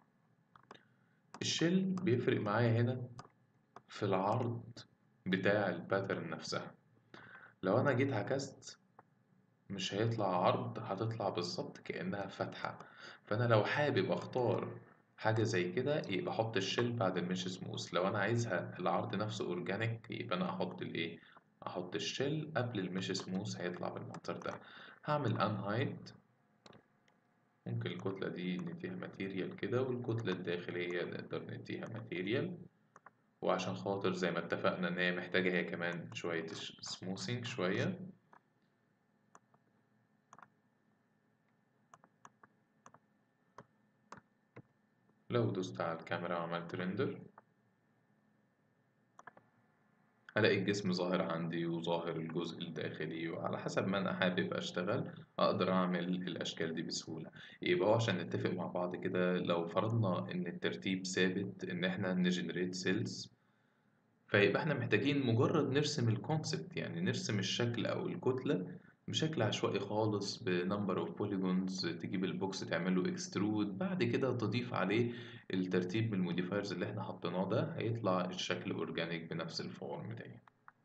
الشيل بيفرق معايا هنا في العرض بتاع الباترن نفسها لو انا جيت عكست مش هيطلع عرض هتطلع بالظبط كأنها فتحة فانا لو حابب اختار حاجة زي كده يبقى احط الشيل بعد المش سموث لو انا عايزها العرض نفسه اورجانيك يبقى انا احط الايه احط الشيل قبل المش سموث هيطلع بالمنظر ده هعمل ان هايد ممكن الكتلة دي نديها ماتيريال كده والكتلة الداخلية نقدر نديها ماتيريال وعشان خاطر زي ما اتفقنا ان هي محتاجة هي كمان شوية سموثينج شوية لو دوست على الكاميرا وعملت ريندر هلاقي الجسم ظاهر عندي وظاهر الجزء الداخلي وعلى حسب ما أنا حابب أشتغل أقدر أعمل الأشكال دي بسهولة يبقى هو عشان نتفق مع بعض كده لو فرضنا إن الترتيب ثابت إن إحنا نجنريت سيلز فيبقى إحنا محتاجين مجرد نرسم الكونسبت يعني نرسم الشكل أو الكتلة بشكل عشوائي خالص بنمبر اوف بوليجونز تجيب البوكس تعمله اكسترود بعد كده تضيف عليه الترتيب من الموديفايرز اللي احنا حطيناه ده هيطلع الشكل اورجانيك بنفس الفورم دي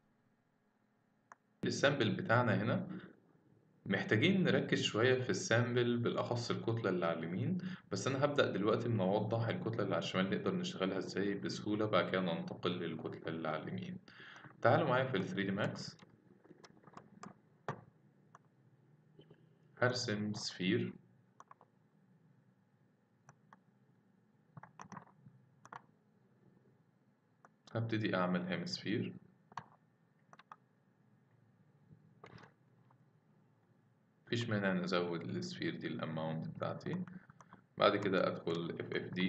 السامبل بتاعنا هنا محتاجين نركز شوية في السامبل بالأخص الكتلة اللي على اليمين بس أنا هبدأ دلوقتي من أوضح الكتلة اللي على الشمال نقدر نشتغلها إزاي بسهولة بعد كده ننتقل للكتلة اللي على اليمين تعالوا معايا في ال 3D Max هرسم سفير هبتدي أعمل هيمسفير مفيش مانع نزود السفير دي الأماونت بتاعتي بعد كده أدخل FFD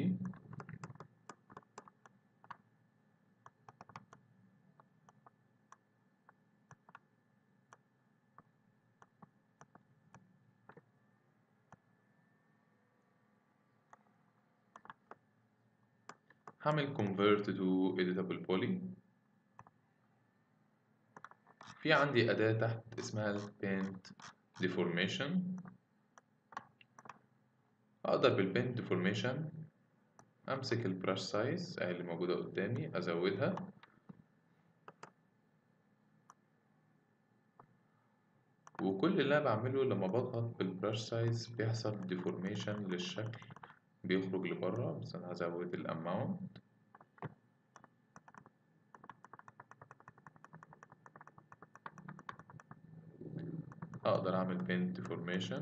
هعمل convert to editable poly في عندي أداة تحت اسمها paint deformation أقدر بالبينت deformation أمسك البراش سايز اللي موجودة قدامي أزودها وكل اللي أنا بعمله لما بضغط بالبراش سايز بيحصل deformation للشكل بيخرج لبره بس أنا هزود الأماونت أقدر أعمل بين deformation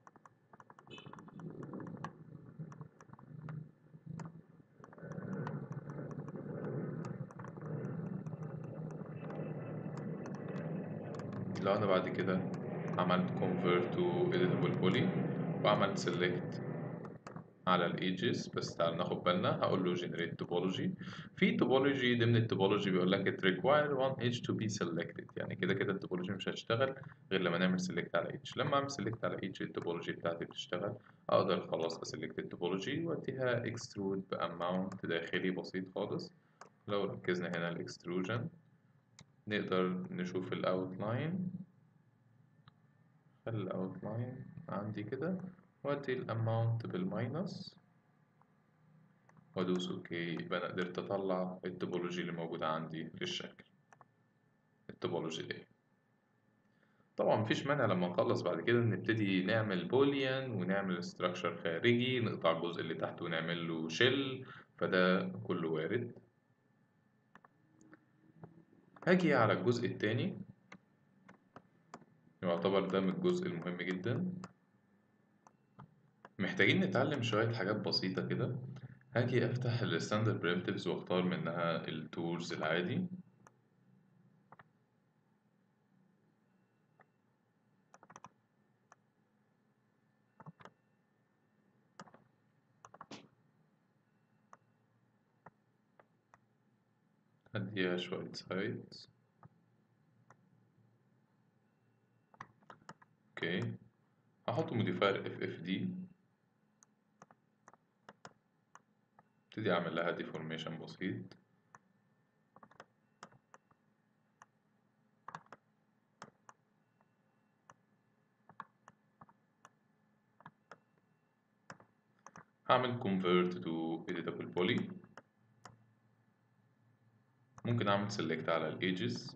لو أنا بعد كده عملت convert to editable poly وعملت select على الايدجز بس تعال ناخد بالنا هقول له generate topology في topology ضمن التوبولوجي بيقول لك it require one edge to be selected يعني كده كده التوبولوجي مش هتشتغل غير لما نعمل select على edge لما اعمل select على edge التوبولوجي بتاعتي بتشتغل اقدر خلاص اسلكت التوبولوجي واديها extrude باماونت داخلي بسيط خالص لو ركزنا هنا الاكستروجن نقدر نشوف الاوتلاين خلي الاوتلاين عندي كده وادي الاماونت بالماينس وادوس اوكي يبقى انا قدرت اطلع التوبولوجي اللي موجودة عندي للشكل التوبولوجي دي طبعا مفيش مانع لما نخلص بعد كده نبتدي نعمل بوليان ونعمل استراكشر خارجي نقطع الجزء اللي تحت ونعمل له شيل فده كله وارد هاجي على الجزء التاني يعتبر ده من الجزء المهم جدا محتاجين نتعلم شوية حاجات بسيطة كده هاجي أفتح الستاندرد primitives وأختار منها التورز العادي هدي فيها شوية سايدز اوكي هحط موديفاير اف اف دي ابتدي اعمل لها ديفورميشن بسيط هعمل convert to editable poly ممكن اعمل select على ال edges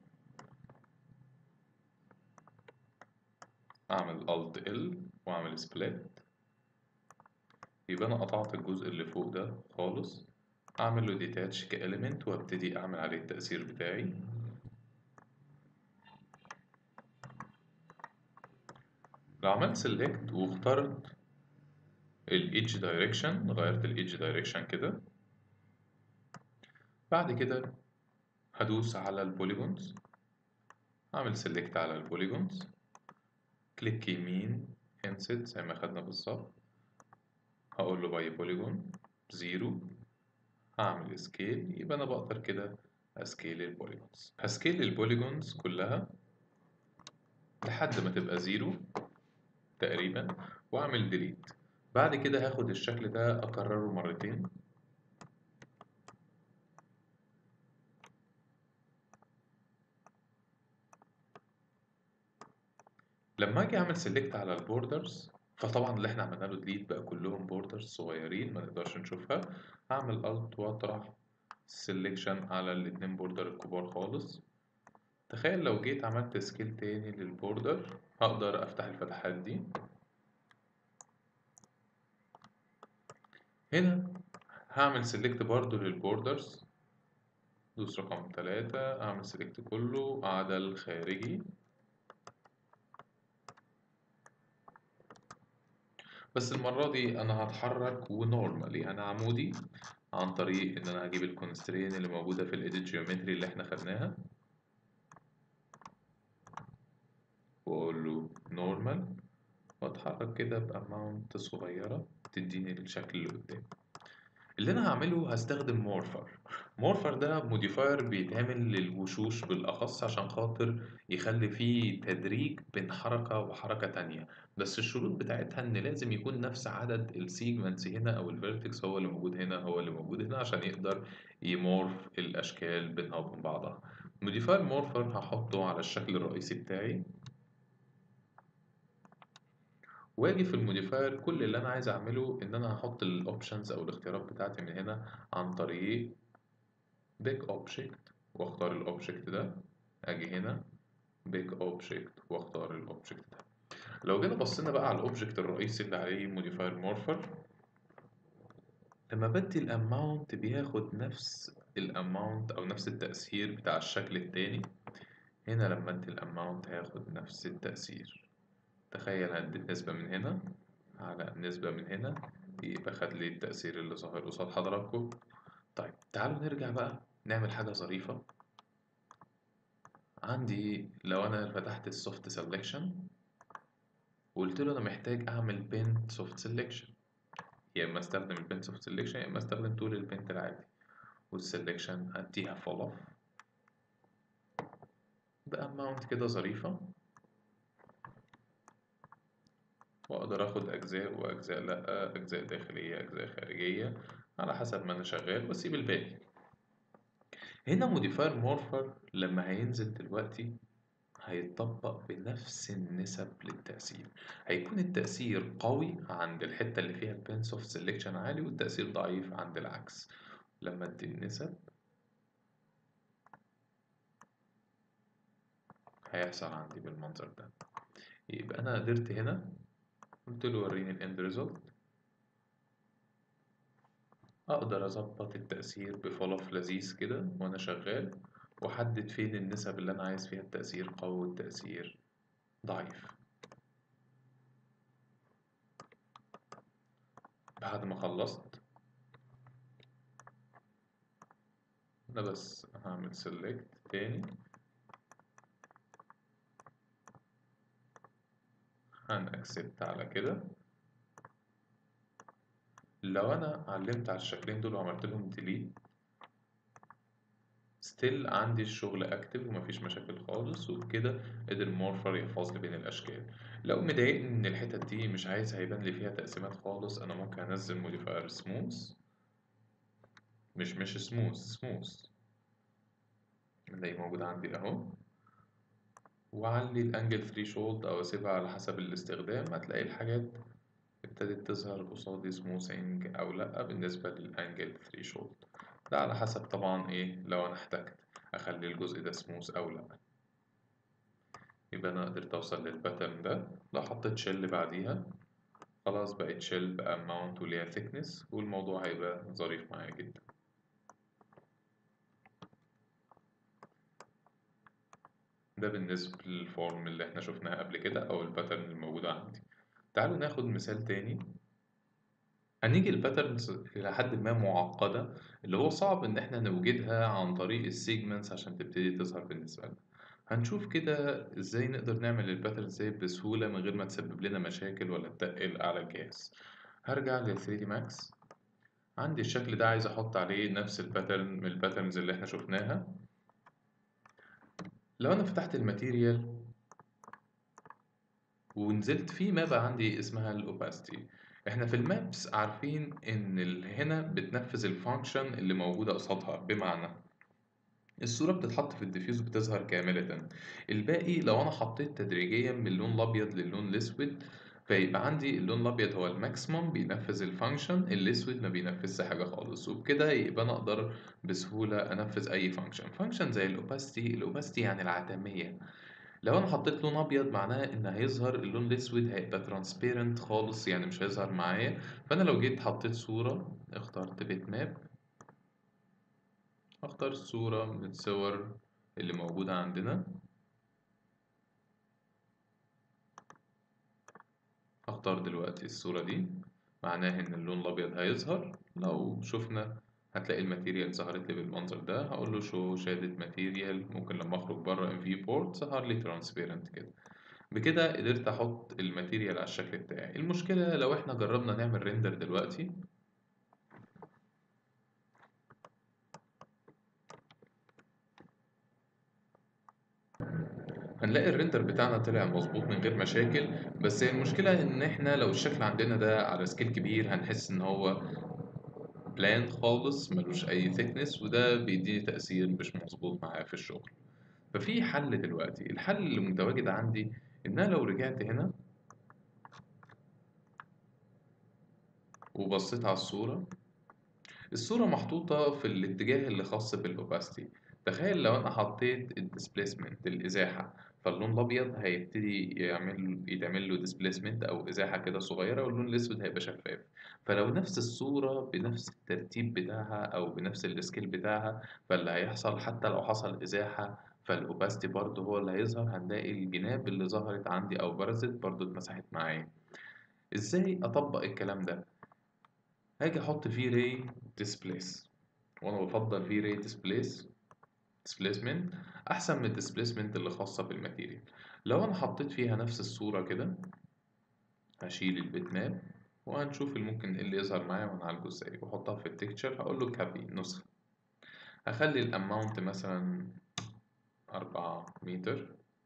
اعمل alt L واعمل split يبقى انا قطعت الجزء اللي فوق ده خالص اعمل له detach كelement وابتدي اعمل عليه التأثير بتاعي لو عملت select واخترت ال edge direction غيرت ال edge direction كده بعد كده هدوس على البوليجونز اعمل select على البوليجونز كليك يمين insert زي ما خدنا بالظبط هقول له باي بوليجون زيرو هعمل سكيل يبقى انا بقدر كده اسكيل البوليجونز هسكيل البوليجونز كلها لحد ما تبقى زيرو تقريبا واعمل ديليت بعد كده هاخد الشكل ده اكرره مرتين لما اجي اعمل سيلكت على البوردرز فطبعا اللي احنا عملنا له ديليت بقى كلهم بوردرز صغيرين ما نقدرش نشوفها هعمل الت واطرح سيلكشن على الاتنين بوردر الكبار خالص تخيل لو جيت عملت سكيل تاني للبوردر هقدر افتح الفتحات دي هنا هعمل سيلكت برضو للبوردرز دوس رقم تلاتة اعمل سيلكت كله عدا الخارجي بس المرة دي أنا هتحرك ونورمالي أنا عمودي عن طريق إن أنا هجيب الكونسترين اللي موجودة في الإيديت جيومتري اللي إحنا خدناها وأقول له نورمال وأتحرك كده بأماونت صغيرة تديني الشكل اللي قدامي اللي أنا هعمله هستخدم مورفر مورفر ده موديفاير بيتعمل للوشوش بالأخص عشان خاطر يخلي فيه تدريج بين حركة وحركة تانية بس الشروط بتاعتها إن لازم يكون نفس عدد السيجمنتس هنا أو الفيرتكس هو اللي موجود هنا هو اللي موجود هنا عشان يقدر يمورف الأشكال بينها وبين بعضها موديفاير مورفر هحطه على الشكل الرئيسي بتاعي واجي في الموديفاير كل اللي انا عايز اعمله ان انا هحط الاوبشنز او الاختيارات بتاعتي من هنا عن طريق بيك اوبجكت واختار الاوبجكت ده اجي هنا بيك اوبجكت واختار الاوبجكت ده لو جينا بصينا بقى على الاوبجكت الرئيسي اللي عليه موديفاير مورفر لما بدي الاماونت بياخد نفس الاماونت او نفس التأثير بتاع الشكل التاني هنا لما ادي الاماونت هياخد نفس التأثير تخيل هديت نسبة من هنا على نسبة من هنا يبقى خد لي التأثير اللي ظاهر قصاد حضراتكم طيب تعالوا نرجع بقى نعمل حاجة ظريفة عندي لو أنا فتحت السوفت سelection وقلت له أنا محتاج أعمل بين سوفت سelection يا إما أستخدم البين سوفت سelection يا إما أستخدم تول البنت العادي والسelection أديها فول off بأماونت كده ظريفة وأقدر أخد أجزاء وأجزاء لأ أجزاء داخلية أجزاء خارجية على حسب ما أنا شغال وأسيب الباقي هنا موديفاير مورفر لما هينزل دلوقتي هيتطبق بنفس النسب للتأثير هيكون التأثير قوي عند الحتة اللي فيها البين سوفت سيلكشن عالي والتأثير ضعيف عند العكس لما ادي النسب هيحصل عندي بالمنظر ده يبقى أنا قدرت هنا قلت له وريني الاند ريزلت اقدر اظبط التأثير بفلف لذيذ كده وانا شغال واحدد فين النسب اللي انا عايز فيها التأثير قوي والتأثير ضعيف بعد ما خلصت انا بس هعمل سيلكت تاني هنأكسبت على كده لو انا علمت على الشكلين دول وعملت لهم ديليت ستيل عندي الشغل اكتف ومفيش مشاكل خالص وبكده قدر مورفر يحفظ لي بين الاشكال لو مضايقني ان الحتت دي مش عايز هيبان لي فيها تقسيمات خالص انا ممكن انزل موديفاير سموث مش مش سموث سموث اللي موجود عندي اهو وأعلي الأنجل ثريشولد أو أسيبها على حسب الاستخدام هتلاقي الحاجات ابتدت تظهر قصادي سموثينج أو لأ بالنسبة للأنجل ثريشولد ده على حسب طبعا إيه لو أنا احتجت أخلي الجزء ده سموث أو لأ يبقى أنا قدرت أوصل للباترن ده لو حطيت شيل بعديها خلاص بقت شيل بأماونت وليها thickness والموضوع هيبقى ظريف معايا جدا ده بالنسبة للفورم اللي احنا شفناها قبل كده أو الباترن الموجودة عندي تعالوا ناخد مثال تاني هنيجي الباترنز إلى حد ما معقدة اللي هو صعب إن احنا نوجدها عن طريق السيجمنتس عشان تبتدي تظهر بالنسبة لنا هنشوف كده ازاي نقدر نعمل الباترنز دي بسهولة من غير ما تسبب لنا مشاكل ولا تقل على الجهاز هرجع لل 3 دي ماكس عندي الشكل ده عايز احط عليه نفس الباترن من الباترنز اللي احنا شفناها لو انا فتحت الماتيريال ونزلت في ماب عندي اسمها الاوباستي احنا في المابس عارفين ان ال- هنا بتنفذ الفانكشن اللي موجودة قصادها بمعنى الصورة بتتحط في الديفيوز بتظهر كاملة الباقي لو أنا حطيت تدريجيا من اللون الأبيض للون الأسود فيبقى عندي اللون الأبيض هو الماكسيموم بينفذ الفانكشن الأسود ما بينفذش حاجة خالص وبكده يبقى أنا أقدر بسهولة أنفذ أي فانكشن فانكشن زي الأوباستي الأوباستي يعني العتمية لو أنا حطيت لون أبيض معناه إن هيظهر اللون الأسود هيبقى ترانسبيرنت خالص يعني مش هيظهر معايا فأنا لو جيت حطيت صورة اخترت بيت ماب اختار صورة من الصور اللي موجودة عندنا اختار دلوقتي الصورة دي معناه ان اللون الابيض هيظهر لو شفنا هتلاقي الماتيريال ظهرت لي بالمنظر ده هقول له شو شادة ماتيريال ممكن لما اخرج بره ام في بورت ظهر لي ترانسبيرنت كده بكده قدرت احط الماتيريال على الشكل بتاعي المشكلة لو احنا جربنا نعمل ريندر دلوقتي هنلاقي الريندر بتاعنا طلع مظبوط من غير مشاكل بس هي المشكلة ان احنا لو الشكل عندنا ده على سكيل كبير هنحس ان هو بلان خالص ملوش اي thickness وده بيديني تأثير مش مظبوط معايا في الشغل ففي حل دلوقتي الحل اللي متواجد عندي ان انا لو رجعت هنا وبصيت على الصورة الصورة محطوطة في الاتجاه اللي خاص بالأوباستي تخيل لو أنا حطيت الديسبيسمنت الإزاحة فاللون الأبيض هيبتدي يعمل يتعمل له ديسبيسمنت أو إزاحة كده صغيرة واللون الأسود هيبقى شفاف فلو نفس الصورة بنفس الترتيب بتاعها أو بنفس السكيل بتاعها فاللي هيحصل حتى لو حصل إزاحة فالأوباستي برضه هو اللي هيظهر هنلاقي الجناب اللي ظهرت عندي أو برزت برضه اتمسحت معايا إزاي أطبق الكلام ده؟ هاجي أحط فيه ray displace وأنا بفضل فيه ray displace displacement أحسن من الديسبيسمنت اللي خاصة بالماتيريال لو أنا حطيت فيها نفس الصورة كده هشيل البيت ماب وهنشوف الممكن إيه اللي يظهر معايا ونعالجه ازاي وأحطها في التكتشر هقول له كابي نسخة هخلي الأماونت مثلا أربعة متر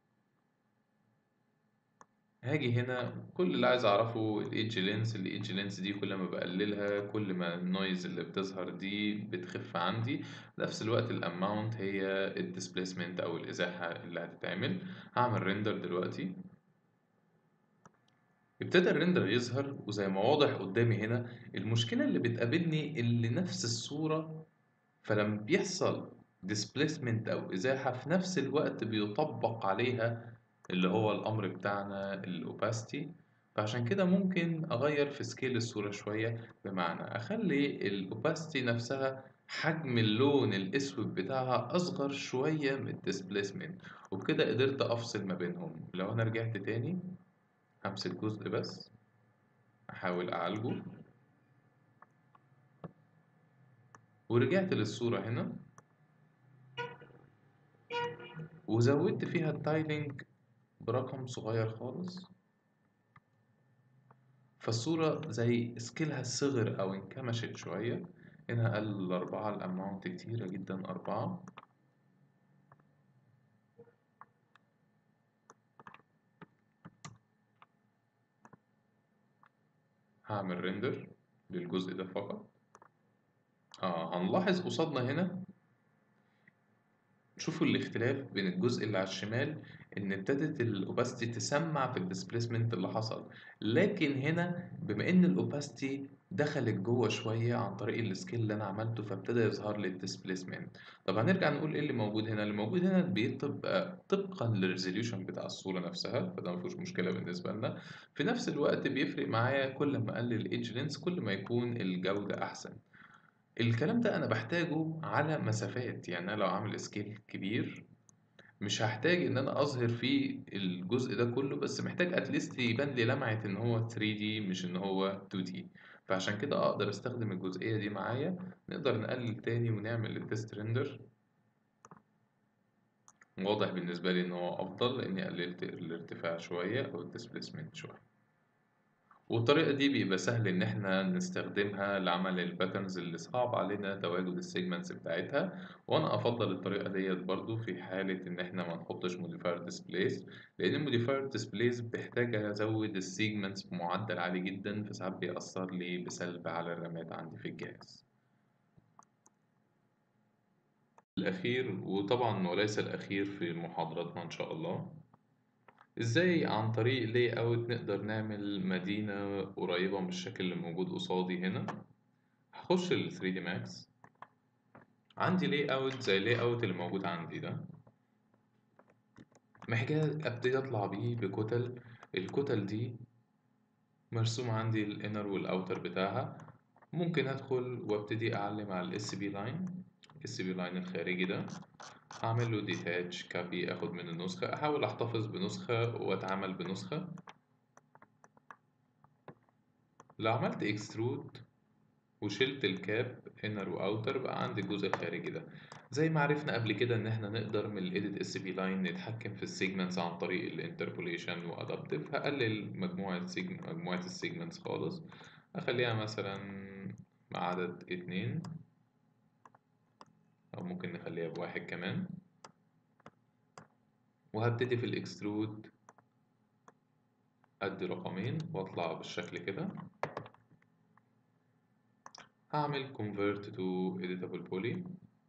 هاجي هنا كل اللي عايز اعرفه الايدج لينس الايدج لينس دي كل ما بقللها كل ما النويز اللي بتظهر دي بتخف عندي في نفس الوقت الاماونت هي الديسبيسمنت او الازاحه اللي هتتعمل هعمل ريندر دلوقتي ابتدى الريندر يظهر وزي ما واضح قدامي هنا المشكله اللي بتقابلني اللي نفس الصوره فلما بيحصل displacement أو إزاحة في نفس الوقت بيطبق عليها اللي هو الأمر بتاعنا الأوباستي فعشان كده ممكن أغير في سكيل الصورة شوية بمعنى أخلي الأوباستي نفسها حجم اللون الأسود بتاعها أصغر شوية من الديسبليسمنت وبكده قدرت أفصل ما بينهم لو أنا رجعت تاني همسك جزء بس أحاول أعالجه ورجعت للصورة هنا وزودت فيها التايلينج برقم صغير خالص فالصورة زي سكيلها صغر أو انكمشت شوية هنا قال أربعة الأماونت كتيرة جدا أربعة هعمل ريندر للجزء ده فقط اه هنلاحظ قصادنا هنا شوفوا الاختلاف بين الجزء اللي على الشمال ان ابتدت الاوباستي تسمع في الديسبيسمنت اللي حصل لكن هنا بما ان الاوباستي دخلت جوه شويه عن طريق السكيل اللي انا عملته فابتدى يظهر لي الديسبيسمنت طب هنرجع نقول ايه اللي موجود هنا اللي موجود هنا بيبقى طبقا للريزوليوشن بتاع الصوره نفسها فده مفيهوش مشكله بالنسبه لنا في نفس الوقت بيفرق معايا كل ما اقلل الايدج لينس كل ما يكون الجوده احسن الكلام ده أنا باحتاجه على مسافات، يعني أنا لو عامل scale كبير مش هاحتاج إن أنا أظهر فيه الجزء ده كله، بس محتاج at least يبان لي لمعة إن هو 3D مش إن هو 2D، فعشان كده أقدر أستخدم الجزئية دي معايا، نقدر نقلل تاني ونعمل الtest render واضح بالنسبة لي إن هو أفضل لإني قللت الارتفاع شوية أو الdisplacement شوية. والطريقة دي بيبقى سهل إن إحنا نستخدمها لعمل الباترنز اللي صعب علينا تواجد السيجمنتس بتاعتها وأنا أفضل الطريقة ديت برضو في حالة إن إحنا ما نحطش موديفاير ديسبليس لأن الموديفاير ديسبليس بيحتاج أزود السيجمنتس بمعدل عالي جدا فساعات بيأثر لي بسلب على الرامات عندي في الجهاز. الأخير وطبعا وليس الأخير في محاضراتنا إن شاء الله إزاي عن طريق لاي اوت نقدر نعمل مدينة قريبة من الشكل اللي موجود قصادي هنا هخش ال 3 دي ماكس عندي لاي اوت زي اللاي اوت اللي موجود عندي ده محتاج ابتدي اطلع بيه بكتل الكتل دي مرسوم عندي الانر والاوتر بتاعها ممكن ادخل وابتدي اعلم على الاس بي لاين الاس بي لاين الخارجي ده هعمل له ديتاتش كابي اخد من النسخة احاول احتفظ بنسخة واتعامل بنسخة لو عملت اكسترود وشلت الكاب انر واوتر بقى عندي الجزء الخارجي ده زي ما عرفنا قبل كده ان احنا نقدر من الايديت اس بي لاين نتحكم في السيجمنتس عن طريق الانتربوليشن وادابتيف هقلل مجموعة سيجم... مجموعة السيجمنتس خالص اخليها مثلا عدد اتنين أو ممكن نخليها بواحد كمان وهبتدي في الإكسترود أدي رقمين وأطلع بالشكل كده هعمل convert to editable poly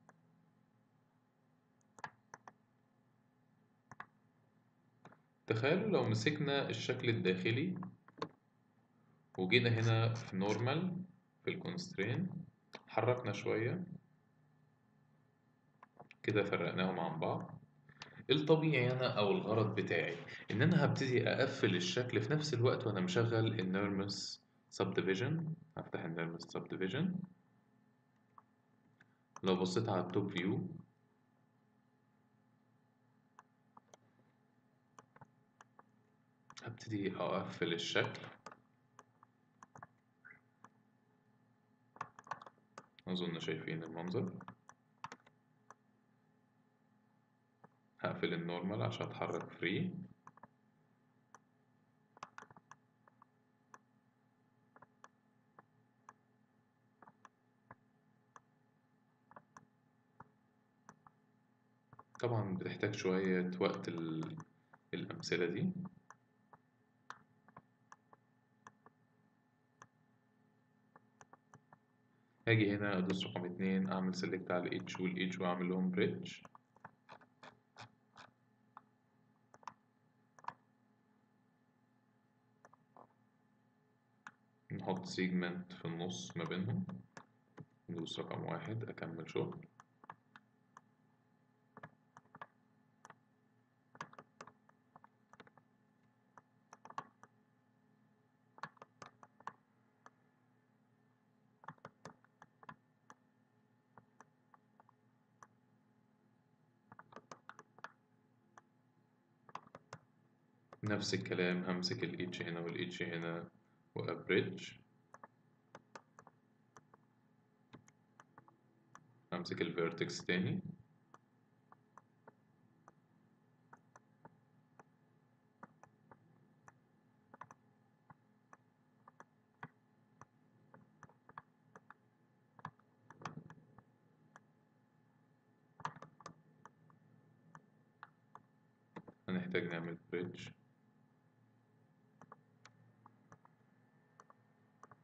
تخيلوا لو مسكنا الشكل الداخلي وجينا هنا في normal في الكونسترين حركنا شوية كده فرقناهم عن بعض الطبيعي أنا أو الغرض بتاعي إن أنا هبتدي أقفل الشكل في نفس الوقت وأنا مشغل النيرمس subdivision هفتح النيرمس subdivision لو بصيت على التوب فيو هبتدي أقفل الشكل أظن شايفين المنظر هقفل النورمال عشان اتحرك فري طبعا بتحتاج شوية وقت ال... الأمثلة دي هاجي هنا أدوس رقم اتنين أعمل سيلكت على ال H وال H وأعمل لهم بريدج نحط سيجمنت في النص ما بينهم ندوس رقم واحد أكمل شغل نفس الكلام همسك ال H هنا وال H هنا وأبريدج همسك الفيرتكس تاني هنحتاج نعمل بريدج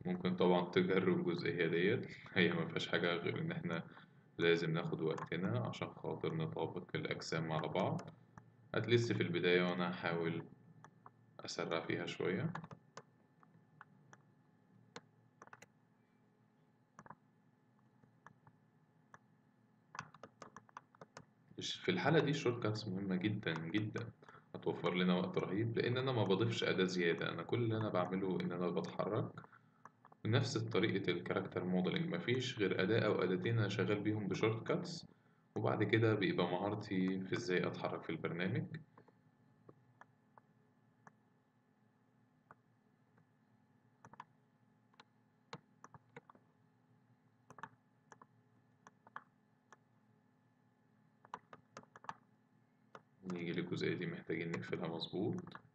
ممكن طبعا تجرب الجزئية ديت هي ما فيهاش حاجة غير إن إحنا لازم ناخد وقتنا عشان خاطر نطابق الأجسام على بعض أتليست في البداية وأنا هحاول أسرع فيها شوية في الحالة دي الشورت كاتس مهمة جدا جدا هتوفر لنا وقت رهيب لأن أنا ما بضيفش أداة زيادة أنا كل اللي أنا بعمله إن أنا بتحرك بنفس طريقة الكاركتر موديلنج مفيش غير أداة أو أداتين أنا شغال بيهم بشورت كاتس وبعد كده بيبقى مهارتي في إزاي أتحرك في البرنامج نيجي للجزئية دي محتاجين نقفلها مظبوط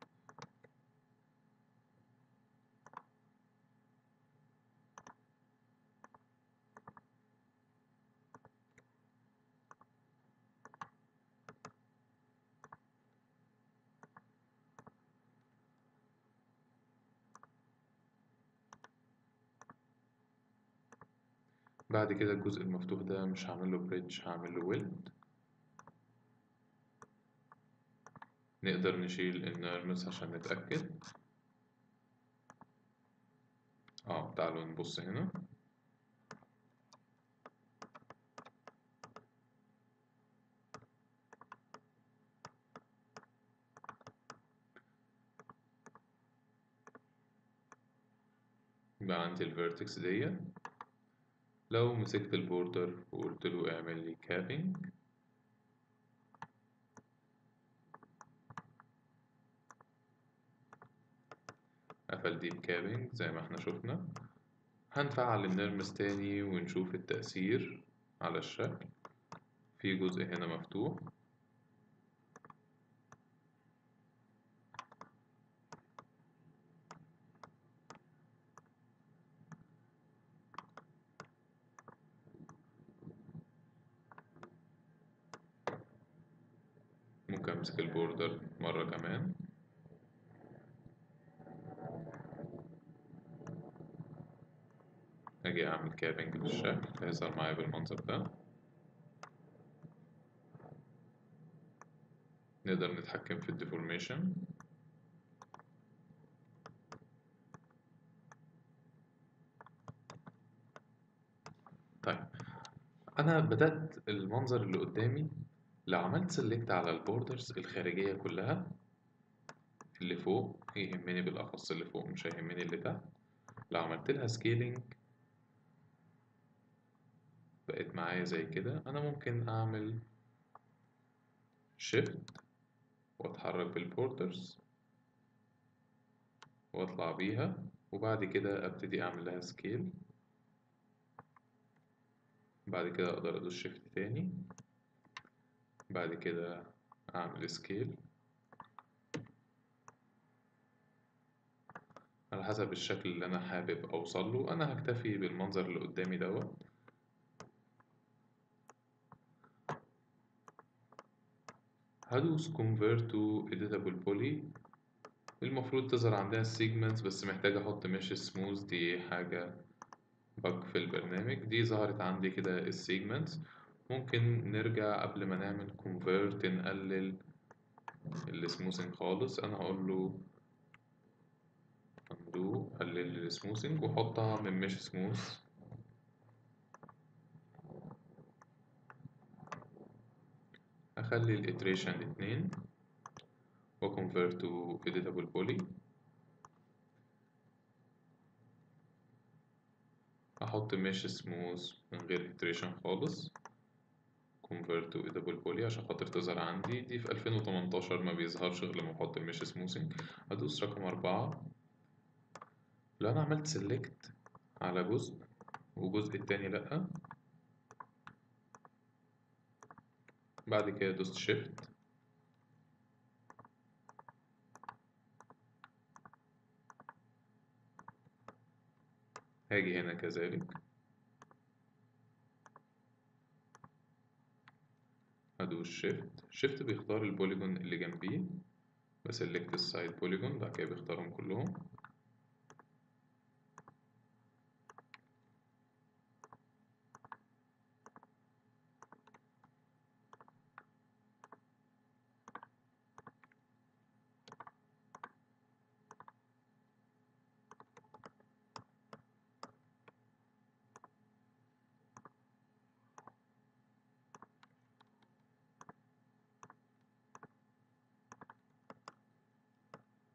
بعد كده الجزء المفتوح ده مش هعمله بريدج هعمله ويلد نقدر نشيل النيرمس عشان نتأكد اه تعالوا نبص هنا يبقى عندي الفيرتكس دي لو مسكت البوردر وقلت له اعمل لي كابينج قفل دي بكابينج زي ما احنا شفنا هنفعل النرمس تاني ونشوف التأثير على الشكل في جزء هنا مفتوح ممكن أمسك البوردر مرة كمان أجي أعمل كابينج للشكل هيظهر معايا بالمنظر ده نقدر نتحكم في الديفورميشن طيب أنا بدأت المنظر اللي قدامي لو عملت سيلكت على البوردرز الخارجية كلها اللي فوق يهمني بالأخص اللي فوق مش هيهمني اللي تحت لو عملت لها سكيلينج بقت معايا زي كده أنا ممكن أعمل شيفت وأتحرك بالبوردرز وأطلع بيها وبعد كده أبتدي أعمل لها سكيل بعد كده أقدر أدوس شيفت تاني بعد كده أعمل سكيل على حسب الشكل اللي أنا حابب أوصل له أنا هكتفي بالمنظر اللي قدامي دوت هدوس convert to editable poly المفروض تظهر عندنا السيجمنتس بس محتاج احط مش سموث دي حاجة بج في البرنامج دي ظهرت عندي كده السيجمنتس ممكن نرجع قبل ما نعمل convert نقلل السموثنج خالص انا هقول له undo قلل السموثنج وحطها من مش سموث أخلي الإتريشن اتنين و convert to editable poly أحط مش سموث من غير إتريشن خالص convert to editable poly عشان خاطر تظهر عندي دي في 2018 ما بيظهرش غير لما أحط مش سموثنج هدوس رقم أربعة لو أنا عملت select على جزء وجزء التاني لأ بعد كده دوست شيفت هاجي هنا كذلك هدوس شيفت شيفت بيختار البوليجون اللي جنبيه بسلكت السايد بوليجون بعد كده بيختارهم كلهم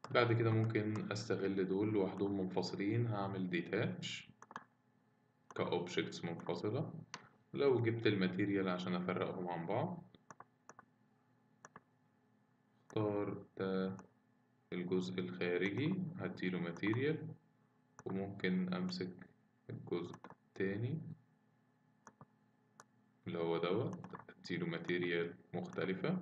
بعد كده ممكن استغل دول لوحدهم منفصلين هعمل ديتاتش كأوبجكتس منفصلة لو جبت الماتيريال عشان افرقهم عن بعض اختار ده الجزء الخارجي هديله ماتيريال وممكن امسك الجزء التاني اللي هو دوت اديله ماتيريال مختلفة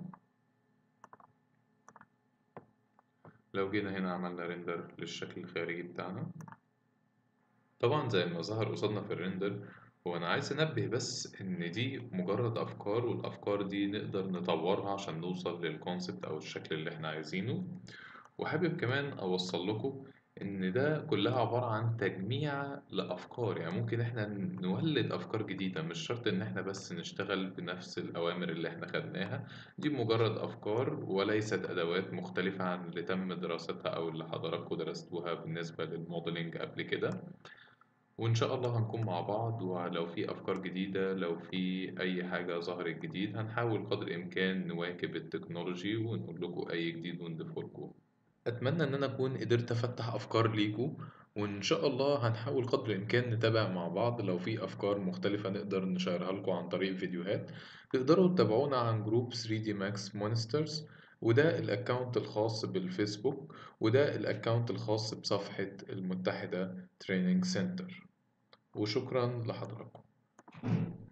لو جينا هنا عملنا ريندر للشكل الخارجي بتاعنا طبعا زي ما ظهر قصادنا في الريندر هو أنا عايز أنبه بس إن دي مجرد أفكار والأفكار دي نقدر نطورها عشان نوصل للكونسبت أو الشكل اللي إحنا عايزينه وحابب كمان أوصل لكم إن ده كلها عبارة عن تجميع لأفكار يعني ممكن إحنا نولد أفكار جديدة مش شرط إن إحنا بس نشتغل بنفس الأوامر اللي إحنا خدناها دي مجرد أفكار وليست أدوات مختلفة عن اللي تم دراستها أو اللي حضراتكم درستوها بالنسبة للموديلنج قبل كده وإن شاء الله هنكون مع بعض ولو في أفكار جديدة لو في أي حاجة ظهرت جديد هنحاول قدر الإمكان نواكب التكنولوجي ونقول لكم أي جديد ونضيفه لكم أتمنى إن أنا أكون قدرت أفتح أفكار ليكوا وإن شاء الله هنحاول قدر الإمكان نتابع مع بعض لو في أفكار مختلفة نقدر نشيرها لكم عن طريق فيديوهات تقدروا تتابعونا عن جروب 3D Max Monsters وده الأكاونت الخاص بالفيسبوك وده الأكاونت الخاص بصفحة المتحدة تريننج سنتر وشكرا لحضراتكم